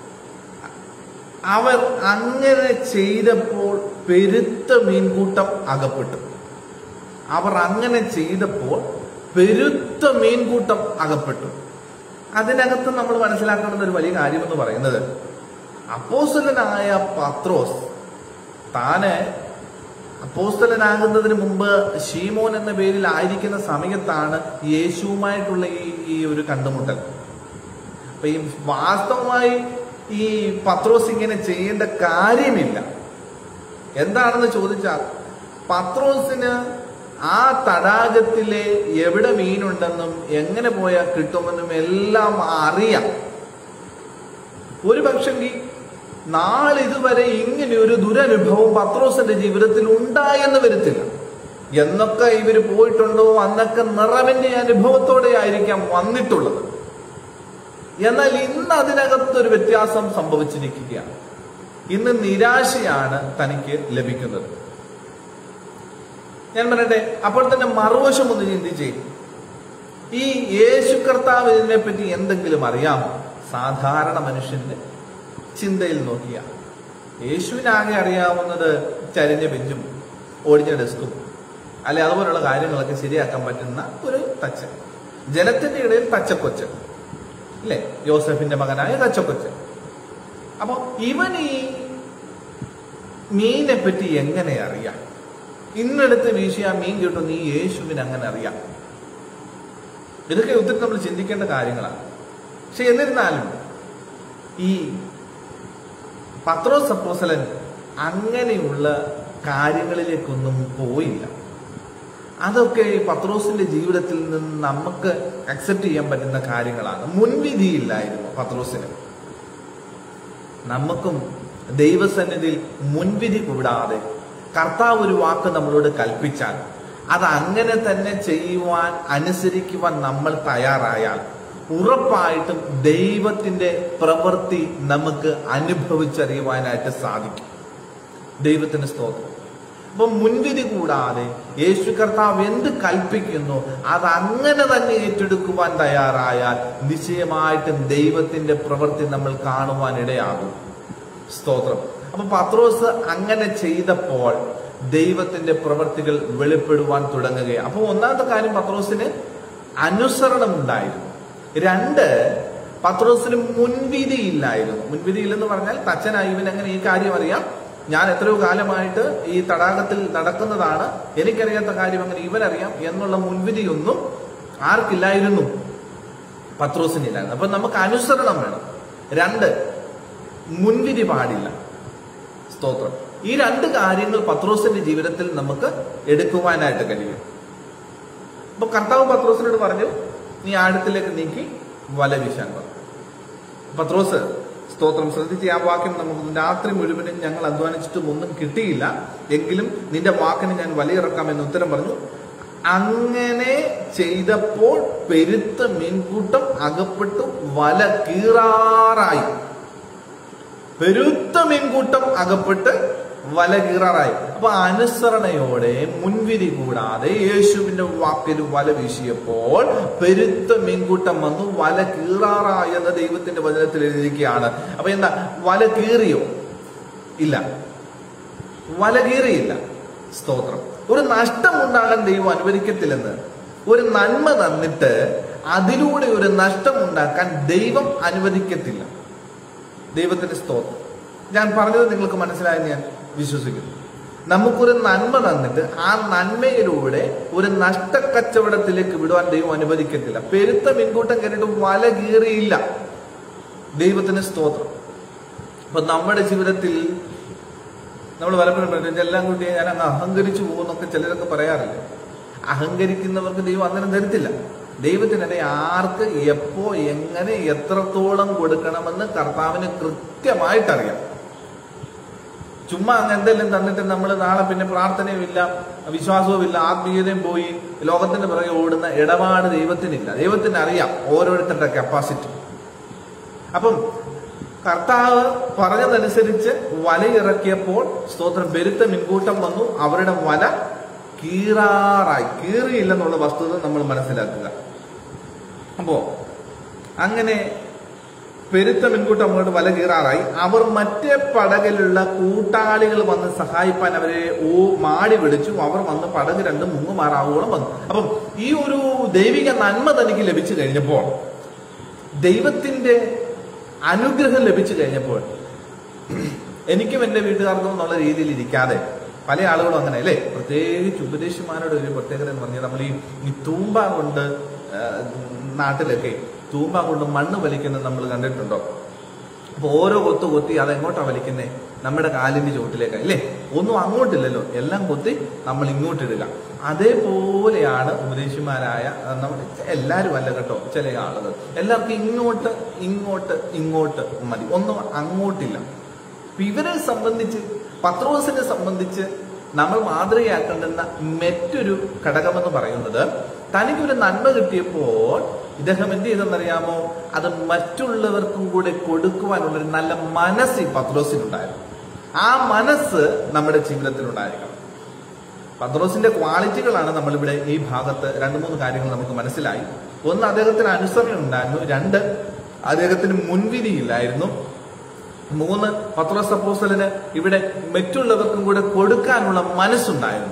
അവർ അങ്ങനെ ചെയ്തപ്പോൾ പെരുത്ത മീൻകൂട്ടം അകപ്പെട്ടു അവർ അങ്ങനെ ചെയ്തപ്പോൾ പെരുത്ത മീൻകൂട്ടം അകപ്പെട്ടു അതിനകത്ത് നമ്മൾ മനസ്സിലാക്കേണ്ട ഒരു വലിയ കാര്യമെന്ന് പറയുന്നത് അപ്പോസ്തലനായ പത്രോസ് താന് അപ്പോസ്തലനാകുന്നതിന് മുമ്പ് ഷീമോൻ എന്ന പേരിൽ ആയിരിക്കുന്ന സമയത്താണ് യേശുവുമായിട്ടുള്ള ഈ ഈ ഒരു കണ്ടുമുട്ടൽ അപ്പൊ ഈ വാസ്തവമായി ഈ പത്രോസ് ഇങ്ങനെ ചെയ്യേണ്ട കാര്യമില്ല എന്താണെന്ന് ചോദിച്ചാൽ പത്രോസിന് ആ തടാകത്തിലെ എവിടെ മീനുണ്ടെന്നും എങ്ങനെ പോയാൽ കിട്ടുമെന്നും എല്ലാം അറിയാം ഒരു പക്ഷെങ്കിൽ നാളിതുവരെ ഇങ്ങനെ ഒരു ദുരനുഭവം പത്രോസിന്റെ ജീവിതത്തിൽ ഉണ്ടായെന്ന് വരത്തില്ല എന്നൊക്കെ ഇവര് പോയിട്ടുണ്ടോ അന്നൊക്കെ നിറവിന്റെ അനുഭവത്തോടെ ആയിരിക്കാം വന്നിട്ടുള്ളത് എന്നാൽ ഇന്ന് അതിനകത്തൊരു വ്യത്യാസം സംഭവിച്ചിരിക്കുകയാണ് ഇന്ന് നിരാശയാണ് തനിക്ക് ലഭിക്കുന്നത് ഞാൻ പറയട്ടെ അപ്പോൾ തന്നെ മറുവശം ഒന്ന് ചിന്തിച്ചേ ഈ യേശു കർത്താവ് ഇതിനെ പറ്റി എന്തെങ്കിലും അറിയാമോ സാധാരണ മനുഷ്യന്റെ ചിന്തയിൽ നോക്കിയ യേശുവിനാകെ അറിയാവുന്നത് ചരിഞ്ഞ ബെഞ്ചും ഓടിഞ്ഞ ഡെസ്കും അല്ലെ അതുപോലുള്ള കാര്യങ്ങളൊക്കെ ശരിയാക്കാൻ പറ്റുന്ന ഒരു തച്ചൻ ജനത്തിന്റെ ഇടയിൽ തച്ചക്കൊച്ച് അല്ലേ യോസഫിന്റെ മകനായ തച്ചക്കൊച്ച് അപ്പൊ ഇവൻ ഈ മീനെ പറ്റി എങ്ങനെ അറിയാം ഇന്നെടുത്ത് വീശിയ മീൻ കിട്ടും ഈ യേശുവിന് അങ്ങനെ അറിയാം ഇതൊക്കെ ഒത്തിരി നമ്മൾ ചിന്തിക്കേണ്ട കാര്യങ്ങളാണ് പക്ഷെ എന്നിരുന്നാലും ഈ പത്രോസ് അപ്പോസലൻ അങ്ങനെയുള്ള കാര്യങ്ങളിലേക്കൊന്നും പോയില്ല അതൊക്കെ ഈ പത്രോസിന്റെ ജീവിതത്തിൽ നിന്ന് നമുക്ക് അക്സെപ്റ്റ് ചെയ്യാൻ പറ്റുന്ന കാര്യങ്ങളാണ് മുൻവിധിയില്ലായിരുന്നു പത്രോസിന് നമുക്കും ദൈവസന്നിധിയിൽ മുൻവിധി കൂടാതെ കർത്താവ് ഒരു വാക്ക് നമ്മളോട് കൽപ്പിച്ചാൽ അത് അങ്ങനെ തന്നെ ചെയ്യുവാൻ അനുസരിക്കുവാൻ നമ്മൾ തയ്യാറായാൽ ഉറപ്പായിട്ടും ദൈവത്തിന്റെ പ്രവൃത്തി നമുക്ക് അനുഭവിച്ചറിയുവാനായിട്ട് സാധിക്കും ദൈവത്തിന് സ്തോത്രം അപ്പൊ മുൻവിധി കൂടാതെ യേശു കർത്താവ് എന്ത് കൽപ്പിക്കുന്നു അത് അങ്ങനെ തന്നെ ഏറ്റെടുക്കുവാൻ തയ്യാറായാൽ നിശ്ചയമായിട്ടും ദൈവത്തിന്റെ പ്രവൃത്തി നമ്മൾ കാണുവാൻ ഇടയാകും സ്തോത്രം അപ്പൊ പത്രോസ് അങ്ങനെ ചെയ്തപ്പോൾ ദൈവത്തിന്റെ പ്രവൃത്തികൾ വെളിപ്പെടുവാൻ തുടങ്ങുകയാണ് അപ്പൊ ഒന്നാമത്തെ കാര്യം പത്രോസിന് അനുസരണം ഉണ്ടായിരുന്നു രണ്ട് പത്രോസിന് മുൻവിധി ഇല്ലായിരുന്നു മുൻവിധി ഇല്ലെന്ന് പറഞ്ഞാൽ തച്ചനായി ഇവൻ എങ്ങനെ ഈ കാര്യം അറിയാം ഞാൻ എത്രയോ കാലമായിട്ട് ഈ തടാകത്തിൽ നടക്കുന്നതാണ് എനിക്കറിയാത്ത കാര്യം അങ്ങനെ ഇവനറിയാം എന്നുള്ള മുൻവിധിയൊന്നും ആർക്കില്ലായിരുന്നു പത്രോസിനില്ലായിരുന്നു അപ്പൊ നമുക്ക് അനുസരണം വേണം രണ്ട് മുൻവിധി പാടില്ല സ്തോത്രം ഈ രണ്ട് കാര്യങ്ങൾ പത്രോസിന്റെ ജീവിതത്തിൽ നമുക്ക് എടുക്കുവാനായിട്ട് കഴിയും അപ്പൊ കർത്താവ് പത്രോസിനോട് പറഞ്ഞു നീ ആഴത്തിലേക്ക് നീക്കി വല വീശാൻ പറഞ്ഞു പത്രോസ് സ്തോത്രം ശ്രദ്ധിച്ച് ആ വാക്യം നമുക്ക് രാത്രി മുഴുവനും ഞങ്ങൾ അധ്വാനിച്ചിട്ടും ഒന്നും കിട്ടിയില്ല എങ്കിലും നിന്റെ വാക്കിന് ഞാൻ വലയിറക്കാം എന്ന് ഉത്തരം പറഞ്ഞു അങ്ങനെ ചെയ്തപ്പോൾ പെരുത്ത മീൻകൂട്ടം അകപ്പെട്ടു വല കീറാറായി പെരുത്ത മീൻകൂട്ടം അകപ്പെട്ട് വല കീറാറായി അപ്പൊ അനുസരണയോടെ മുൻവിധി കൂടാതെ യേശുവിന്റെ വാക്കിൽ വല വീശിയപ്പോൾ പെരുത്ത മീൻകൂട്ടം വന്നു വല കീറാറായി എന്ന ദൈവത്തിന്റെ വചനത്തിൽ എഴുതിയിരിക്കുകയാണ് അപ്പൊ എന്താ വല കീറിയോ ഇല്ല വല കീറിയില്ല സ്തോത്രം ഒരു നഷ്ടം ഉണ്ടാകാൻ ദൈവം അനുവദിക്കത്തില്ലെന്ന് ഒരു നന്മ തന്നിട്ട് അതിലൂടെ ഒരു നഷ്ടം ഉണ്ടാക്കാൻ ദൈവം അനുവദിക്കത്തില്ല ദൈവത്തിന്റെ സ്തോത്രം ഞാൻ പറഞ്ഞത് നിങ്ങൾക്ക് മനസ്സിലായെന്ന് ഞാൻ വിശ്വസിക്കുന്നു നമുക്കൊരു നന്മ തന്നിട്ട് ആ നന്മയിലൂടെ ഒരു നഷ്ടക്കച്ചവടത്തിലേക്ക് വിടുവാൻ ദൈവം അനുവദിക്കത്തില്ല പെരുത്ത മിൻകൂട്ടം കയറിയിട്ട് വല കീറിയില്ല ദൈവത്തിന് സ്തോത്രം അപ്പൊ നമ്മുടെ ജീവിതത്തിൽ നമ്മൾ പലപ്പോഴും പറഞ്ഞു എല്ലാം കൂട്ടി ഞാൻ അങ്ങ് അഹങ്കരിച്ചു പോകുന്നൊക്കെ ചിലരൊക്കെ പറയാറില്ല അഹങ്കരിക്കുന്നവർക്ക് ദൈവം അങ്ങനെ തരത്തില്ല ദൈവത്തിനിടെ ആർക്ക് എപ്പോ എങ്ങനെ എത്രത്തോളം കൊടുക്കണമെന്ന് കർത്താവിന് കൃത്യമായിട്ടറിയാം ചുമ്മാ അങ്ങ് എന്തെല്ലാം തന്നിട്ട് നമ്മൾ നാളെ പിന്നെ പ്രാർത്ഥനയും ഇല്ല വിശ്വാസവും ഇല്ല ആത്മീയതയും പോയി ലോകത്തിന്റെ പിറകെ ഓടുന്ന ഇടപാട് ദൈവത്തിനില്ല ദൈവത്തിന് അറിയാം ഓരോരുത്തരുടെ കപ്പാസിറ്റി അപ്പം കർത്താവ് പറഞ്ഞതനുസരിച്ച് വലയിറക്കിയപ്പോൾ സ്തോത്രം പെരുത്ത മിൻകൂട്ടം വന്നു അവരുടെ വല കീറാറായി കീറിയില്ലെന്നുള്ള വസ്തുത നമ്മൾ മനസ്സിലാക്കുക അപ്പോ അങ്ങനെ പെരുത്ത മുൻകൂട്ടം അങ്ങോട്ട് വല കീറാറായി അവർ മറ്റേ പടകിലുള്ള കൂട്ടാളികൾ വന്ന് സഹായിപ്പാൻ അവരെ ഓ മാടി വിളിച്ചു അവർ വന്ന് പടക് രണ്ടും മുങ്ങുമാറാവോളം വന്നു അപ്പം ഈ ഒരു ദൈവിക നന്മ തനിക്ക് ലഭിച്ചു കഴിഞ്ഞപ്പോൾ ദൈവത്തിന്റെ അനുഗ്രഹം ലഭിച്ചു കഴിഞ്ഞപ്പോൾ എനിക്കും എന്റെ വീട്ടുകാർക്കും എന്നുള്ള രീതിയിൽ ഇരിക്കാതെ പല ആളുകളും അങ്ങനെ അല്ലേ പ്രത്യേകിച്ച് ഉപദേശിമാരുടെ ഒരു പ്രത്യേകത എന്ന് പറഞ്ഞാൽ നമ്മൾ ഈ ഈ തൂമ്പ കൊണ്ട് ആ, നാട്ടിലൊക്കെ തൂമ്പ കൊണ്ട് മണ്ണ് വലിക്കുന്നത് നമ്മൾ കണ്ടിട്ടുണ്ടോ അപ്പൊ ഓരോ കൊത്ത് കൊത്തി അതെങ്ങോട്ടാ വലിക്കുന്നേ നമ്മുടെ കാലിന്റെ ചുവട്ടിലേക്ക് അല്ലേ ഒന്നും അങ്ങോട്ടില്ലല്ലോ എല്ലാം കൊത്തി നമ്മൾ ഇങ്ങോട്ടിടുക അതേപോലെയാണ് ഉപദേശിമാരായ ആ, നമ്മൾ എല്ലാവരും അല്ല കേട്ടോ ചില ആളുകൾ എല്ലാവർക്കും ഇങ്ങോട്ട് ഇങ്ങോട്ട് ഇങ്ങോട്ട് മതി ഒന്നും അങ്ങോട്ടില്ല അപ്പൊ ഇവരെ സംബന്ധിച്ച് പത്രോസിനെ സംബന്ധിച്ച് നമ്മൾ മാതൃകയാക്കേണ്ടുന്ന മറ്റൊരു ഘടകമെന്ന് പറയുന്നത് തനിക്കൊരു നന്മ കിട്ടിയപ്പോൾ ഇദ്ദേഹം എന്ത് ചെയ്തെന്നറിയാമോ അത് മറ്റുള്ളവർക്കും കൂടെ കൊടുക്കുവാനുള്ള ഒരു നല്ല മനസ്സ് ഈ പത്രോസിനുണ്ടായിരുന്നു ആ മനസ്സ് നമ്മുടെ ജീവിതത്തിൽ ഉണ്ടായിരിക്കണം പത്രോസിന്റെ ക്വാളിറ്റികളാണ് നമ്മളിവിടെ ഈ ഭാഗത്ത് രണ്ട് മൂന്ന് കാര്യങ്ങൾ നമുക്ക് മനസ്സിലായി ഒന്ന് അദ്ദേഹത്തിന് അനുസരണം ഉണ്ടായിരുന്നു രണ്ട് അദ്ദേഹത്തിന് മുൻവിധിയില്ലായിരുന്നു മൂന്ന് പത്രോസ് അപ്പോസ്തലന് ഇവിടെ മറ്റുള്ളവർക്കും കൂടെ കൊടുക്കാനുള്ള മനസ്സുണ്ടായിരുന്നു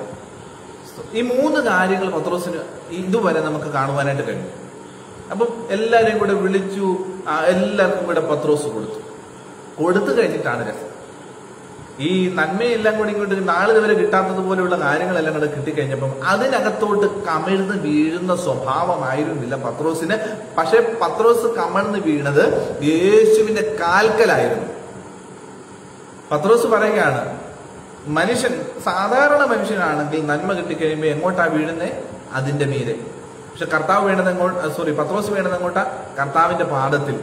ഈ മൂന്ന് കാര്യങ്ങൾ പത്രോസിന് ഇതുവരെ നമുക്ക് കാണുവാനായിട്ട് കഴിഞ്ഞു അപ്പം എല്ലാവരെയും കൂടെ വിളിച്ചു ആ, എല്ലാവർക്കും കൂടെ പത്രോസ് കൊടുത്തു കൊടുത്തു കഴിഞ്ഞിട്ടാണ് രസം ഈ നന്മയെല്ലാം കൂടി ഇങ്ങോട്ട് നാളിതുവരെ കിട്ടാത്തതുപോലെയുള്ള കാര്യങ്ങളെല്ലാം കൂടെ കിട്ടിക്കഴിഞ്ഞപ്പം അതിനകത്തോട്ട് കമിഴ്ന്ന് വീഴുന്ന സ്വഭാവമായിരുന്നില്ല പത്രോസിന് പക്ഷെ പത്രോസ് കമഴ്ന്ന് വീണത് യേശുവിന്റെ കാൽക്കലായിരുന്നു പത്രോസ് പറയുകയാണ് മനുഷ്യൻ സാധാരണ മനുഷ്യനാണെങ്കിൽ നന്മ കിട്ടിക്കഴിയുമ്പോൾ എങ്ങോട്ടാ വീഴുന്നേ അതിന്റെ മീതെ പക്ഷെ കർത്താവ് വീണത് എങ്ങോട്ട് സോറി പത്രോസ് വീണത് എങ്ങോട്ടാ കർത്താവിന്റെ പാദത്തിൽ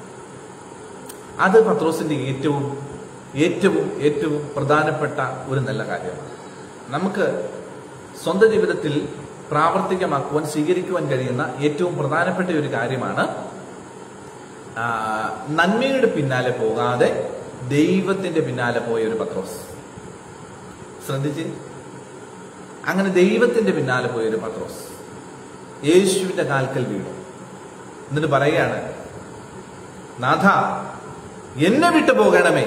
അത് പത്രോസിന്റെ ഏറ്റവും ഏറ്റവും ഏറ്റവും പ്രധാനപ്പെട്ട ഒരു നല്ല കാര്യമാണ് നമുക്ക് സ്വന്തം ജീവിതത്തിൽ പ്രാവർത്തികമാക്കുവാൻ സ്വീകരിക്കുവാൻ കഴിയുന്ന ഏറ്റവും പ്രധാനപ്പെട്ട ഒരു കാര്യമാണ് ആ, നന്മയുടെ പിന്നാലെ പോകാതെ ദൈവത്തിന്റെ പിന്നാലെ പോയ ഒരു പത്രോസ് ശ്രദ്ധിച്ച് അങ്ങനെ ദൈവത്തിന്റെ പിന്നാലെ പോയ ഒരു പത്രോസ് യേശുവിന്റെ കാൽക്കൽ വീണു എന്നിട്ട് പറയുകയാണ് നാഥ എന്നെ വിട്ടു പോകണമേ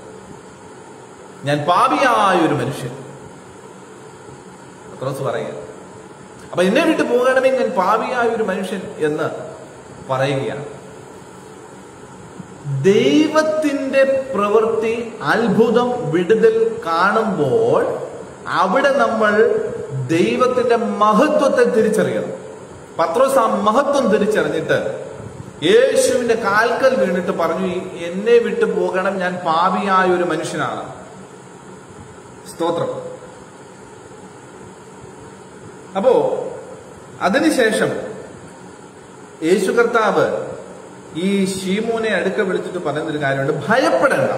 ഞാൻ പാപിയായ ഒരു മനുഷ്യൻ പത്രോസ് പറയുക അപ്പൊ എന്നെ വിട്ടു പോകണമേ ഞാൻ പാപിയായ ഒരു മനുഷ്യൻ എന്ന് പറയുകയാണ് ദൈവത്തിന്റെ പ്രവൃത്തി അത്ഭുതം വിടുതൽ കാണുമ്പോൾ അവിടെ നമ്മൾ ദൈവത്തിന്റെ മഹത്വത്തെ തിരിച്ചറിയണം പത്രോസ് ആ മഹത്വം തിരിച്ചറിഞ്ഞിട്ട് യേശുവിന്റെ കാൽക്കൽ വീണിട്ട് പറഞ്ഞു "ഈ എന്നെ വിട്ടു പോകണം ഞാൻ പാപിയായ ഒരു മനുഷ്യനാണ് സ്തോത്രം അപ്പോ അതിനുശേഷം യേശു കർത്താവ് ഈ ഷീമോനെ അടുക്ക വിളിച്ചിട്ട് പറയുന്നൊരു കാര്യമുണ്ട് ഭയപ്പെടേണ്ട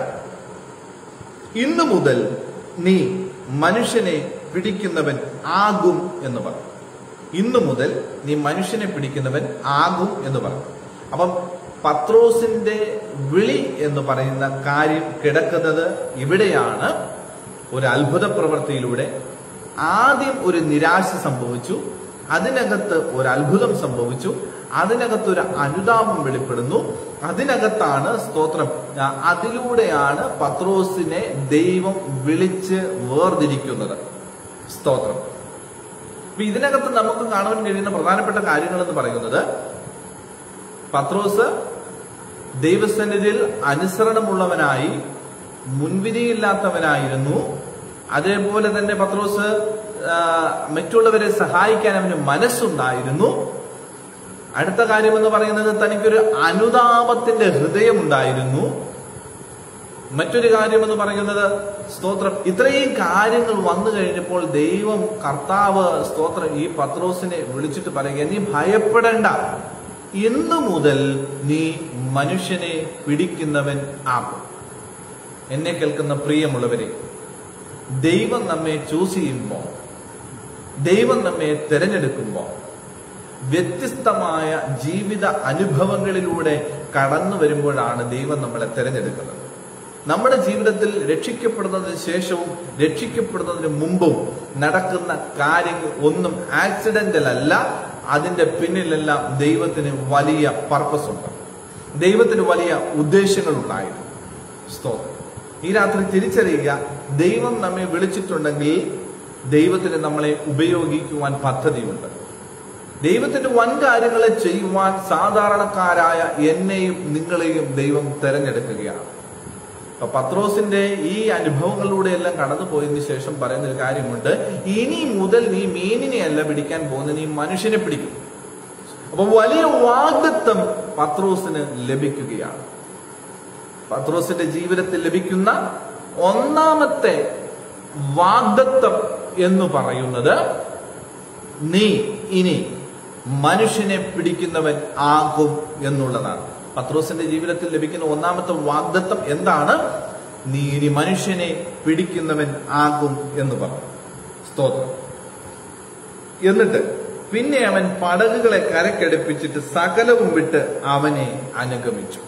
ഇന്നു മുതൽ നീ മനുഷ്യനെ പിടിക്കുന്നവൻ ആകും എന്ന് പറഞ്ഞു ഇന്നു മുതൽ നീ മനുഷ്യനെ പിടിക്കുന്നവൻ ആകും എന്ന് പറഞ്ഞു അപ്പം പത്രോസിന്റെ വിളി എന്ന് പറയുന്ന കാര്യം കിടക്കുന്നത് ഇവിടെയാണ് ഒരു അത്ഭുത പ്രവൃത്തിയിലൂടെ ആദ്യം ഒരു നിരാശ സംഭവിച്ചു അതിനകത്ത് ഒരു അത്ഭുതം സംഭവിച്ചു അതിനകത്ത് ഒരു അനുതാപം വെളിപ്പെടുന്നു അതിനകത്താണ് സ്തോത്രം ആ, അതിലൂടെയാണ് പത്രോസിനെ ദൈവം വിളിച്ച് വേർതിരിക്കുന്നത് സ്തോത്രം അപ്പൊ ഇതിനകത്ത് നമുക്ക് കാണുവാൻ കഴിയുന്ന പ്രധാനപ്പെട്ട കാര്യങ്ങൾ എന്ന് പറയുന്നത് പത്രോസ് ദൈവസന്നിധിയിൽ അനുസരണമുള്ളവനായി മുൻവിധിയില്ലാത്തവനായിരുന്നു അതേപോലെ തന്നെ പത്രോസ് ആ, മറ്റുള്ളവരെ സഹായിക്കാൻ അവന് മനസ്സുണ്ടായിരുന്നു അടുത്ത കാര്യം എന്ന് പറയുന്നത് തനിക്കൊരു അനുതാപത്തിന്റെ ഹൃദയമുണ്ടായിരുന്നു മറ്റൊരു കാര്യം എന്ന് പറയുന്നത് സ്തോത്രം ഇത്രയും കാര്യങ്ങൾ വന്നു കഴിഞ്ഞപ്പോൾ ദൈവം കർത്താവ് സ്തോത്രം ഈ പത്രോസിനെ വിളിച്ചിട്ട് പറയുക നീ ഭയപ്പെടേണ്ട ഇന്നു മുതൽ നീ മനുഷ്യനെ പിടിക്കുന്നവൻ ആകും എന്നെ കേൾക്കുന്ന പ്രിയമുള്ളവരെ ദൈവം നമ്മെ ചൂസ് ചെയ്യുമ്പോൾ ദൈവം നമ്മെ തിരഞ്ഞെടുക്കുമ്പോൾ വ്യത്യസ്തമായ ജീവിത അനുഭവങ്ങളിലൂടെ കടന്നു വരുമ്പോഴാണ് ദൈവം നമ്മളെ തിരഞ്ഞെടുക്കുന്നത് നമ്മുടെ ജീവിതത്തിൽ രക്ഷിക്കപ്പെടുന്നതിന് ശേഷവും രക്ഷിക്കപ്പെടുന്നതിന് മുമ്പും നടക്കുന്ന കാര്യങ്ങൾ ഒന്നും ആക്സിഡന്റൽ അല്ല അതിന്റെ പിന്നിലെല്ലാം ദൈവത്തിന് വലിയ പർപ്പസ് ഉണ്ട് ദൈവത്തിന് വലിയ ഉദ്ദേശങ്ങൾ ഉണ്ടായിരുന്നു സ്തോത്രം ഈ രാത്രി തിരിച്ചറിയുക ദൈവം നമ്മെ വിളിച്ചിട്ടുണ്ടെങ്കിൽ ദൈവത്തിന് നമ്മളെ ഉപയോഗിക്കുവാൻ പദ്ധതിയുണ്ട് ദൈവത്തിന്റെ വൻ കാര്യങ്ങളെ ചെയ്യുവാൻ സാധാരണക്കാരായ എന്നെയും നിങ്ങളെയും ദൈവം തെരഞ്ഞെടുക്കുകയാണ് അപ്പൊ പത്രോസിന്റെ ഈ അനുഭവങ്ങളിലൂടെ എല്ലാം കടന്നു പോയതിനു ശേഷം പറയുന്ന ഒരു കാര്യമുണ്ട് ഇനി മുതൽ നീ മീനിനെ അല്ല പിടിക്കാൻ പോകുന്നത് നീ മനുഷ്യനെ പിടിക്കും അപ്പൊ വലിയ വാഗ്ദത്വം പത്രോസിന് ലഭിക്കുകയാണ് പത്രോസിന്റെ ജീവിതത്തിൽ ലഭിക്കുന്ന ഒന്നാമത്തെ വാഗ്ദത്വം എന്ന് പറയുന്നത് നീ ഇനി മനുഷ്യനെ പിടിക്കുന്നവൻ ആകും എന്നുള്ളതാണ് പത്രോസിന്റെ ജീവിതത്തിൽ ലഭിക്കുന്ന ഒന്നാമത്തെ വാഗ്ദത്വം എന്താണ് നീ ഇനി മനുഷ്യനെ പിടിക്കുന്നവൻ ആകും എന്ന് പറഞ്ഞു സ്തോത്രം എന്നിട്ട് പിന്നെ അവൻ പടകുകളെ കരക്കടുപ്പിച്ചിട്ട് സകലവും വിട്ട് അവനെ അനുഗമിച്ചു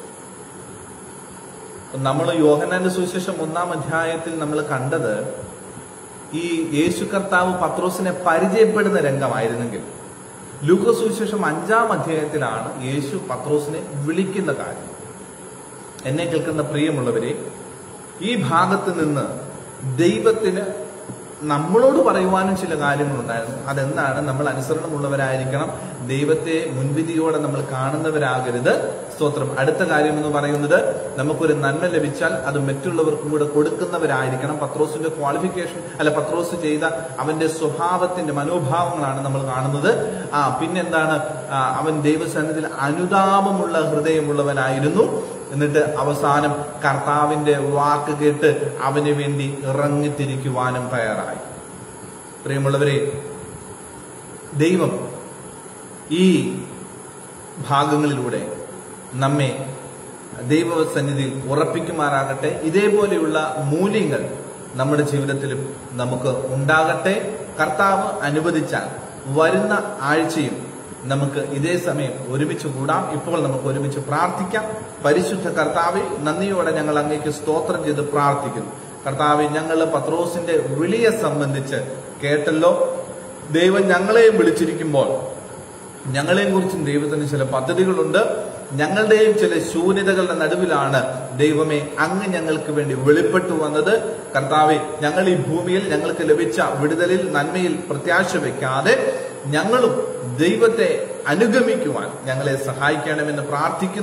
നമ്മൾ യോഹനാന്റെ സുവിശേഷം ഒന്നാം അധ്യായത്തിൽ നമ്മൾ കണ്ടത് ഈ യേശു കർത്താവ് പത്രോസിനെ പരിചയപ്പെടുന്ന രംഗമായിരുന്നെങ്കിൽ ലൂക്ക സുവിശേഷം അഞ്ചാം അധ്യായത്തിലാണ് യേശു പത്രോസിനെ വിളിക്കുന്ന കാര്യം എന്നെ കേൾക്കുന്ന പ്രിയമുള്ളവരെ ഈ ഭാഗത്ത് നിന്ന് ദൈവത്തിന് നമ്മളോട് പറയുവാനും ചില കാര്യങ്ങളുണ്ടായിരുന്നു അതെന്താണ് നമ്മൾ അനുസരണമുള്ളവരായിരിക്കണം ദൈവത്തെ മുൻവിധിയോടെ നമ്മൾ കാണുന്നവരാകരുത് സ്തോത്രം അടുത്ത കാര്യം എന്ന് പറയുന്നത് നമുക്കൊരു നന്മ ലഭിച്ചാൽ അത് മറ്റുള്ളവർക്കും കൂടെ കൊടുക്കുന്നവരായിരിക്കണം പത്രോസിന്റെ ക്വാളിഫിക്കേഷൻ അല്ല പത്രോസ് ചെയ്ത അവന്റെ സ്വഭാവത്തിന്റെ മനോഭാവങ്ങളാണ് നമ്മൾ കാണുന്നത് ആ പിന്നെന്താണ് ആ, അവൻ ദൈവസന്നിധിയിൽ അനുതാപമുള്ള ഹൃദയമുള്ളവനായിരുന്നു എന്നിട്ട് അവസാനം കർത്താവിന്റെ വാക്ക് കേട്ട് അവന് വേണ്ടി ഇറങ്ങിത്തിരിക്കുവാനും തയ്യാറായി പ്രിയമുള്ളവരെ ദൈവം ഈ ഭാഗങ്ങളിലൂടെ നമ്മെ ദൈവസന്നിധിയിൽ ഉറപ്പിക്കുമാറാകട്ടെ ഇതേപോലെയുള്ള മൂല്യങ്ങൾ നമ്മുടെ ജീവിതത്തിലും നമുക്ക് ഉണ്ടാകട്ടെ കർത്താവ് അനുവദിച്ചാൽ വരുന്ന ആഴ്ചയും നമുക്ക് ഇതേ സമയം ഒരുമിച്ച് കൂടാം ഇപ്പോൾ നമുക്ക് ഒരുമിച്ച് പ്രാർത്ഥിക്കാം പരിശുദ്ധ കർത്താവെ നന്ദിയോടെ ഞങ്ങൾ അങ്ങേക്ക് സ്തോത്രം ചെയ്ത് പ്രാർത്ഥിക്കുന്നു കർത്താവെ ഞങ്ങൾ പത്രോസിന്റെ വിളിയെ സംബന്ധിച്ച് കേട്ടല്ലോ ദൈവം ഞങ്ങളെയും വിളിച്ചിരിക്കുമ്പോൾ ഞങ്ങളെയും കുറിച്ചും ദൈവത്തിന് ചില പദ്ധതികളുണ്ട് ഞങ്ങളുടെയും ചില ശൂന്യതകളുടെ നടുവിലാണ് ദൈവമേ അങ്ങ് ഞങ്ങൾക്ക് വേണ്ടി വെളിപ്പെട്ടു വന്നത് കർത്താവെ ഞങ്ങൾ ഈ ഭൂമിയിൽ ഞങ്ങൾക്ക് ലഭിച്ച വിടുതലിൽ നന്മയിൽ പ്രത്യാശ വെക്കാതെ ഞങ്ങളും ദൈവത്തെ അനുഗമിക്കുവാൻ ഞങ്ങളെ സഹായിക്കണമെന്ന് പ്രാർത്ഥിക്കുന്നു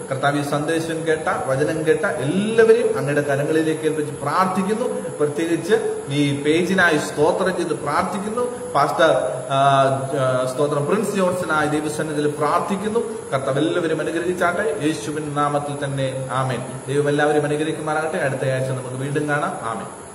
കർത്താവ് ഈ സന്ദേശം കേട്ട വചനം കേട്ട എല്ലാവരെയും അങ്ങയുടെ കരങ്ങളിലേക്ക് ഏൽപ്പിച്ച് പ്രാർത്ഥിക്കുന്നു പ്രത്യേകിച്ച് ഈ പേജിനായി സ്തോത്രം ചെയ്ത് പ്രാർത്ഥിക്കുന്നു പാസ്റ്റർ ആ, ആ, സ്തോത്രം പ്രിൻസ് ജോൺസനായ ദൈവസന്നിധിയിൽ പ്രാർത്ഥിക്കുന്നു കർത്താവ് എല്ലാവരും അനുഗ്രഹിച്ചാട്ടെ യേശുവിൻ നാമത്തിൽ തന്നെ ആമേൻ ദൈവം എല്ലാവരും അനുഗ്രഹിക്കുമാറാകട്ടെ അടുത്ത ആഴ്ച നമുക്ക് വീണ്ടും കാണാം ആമേൻ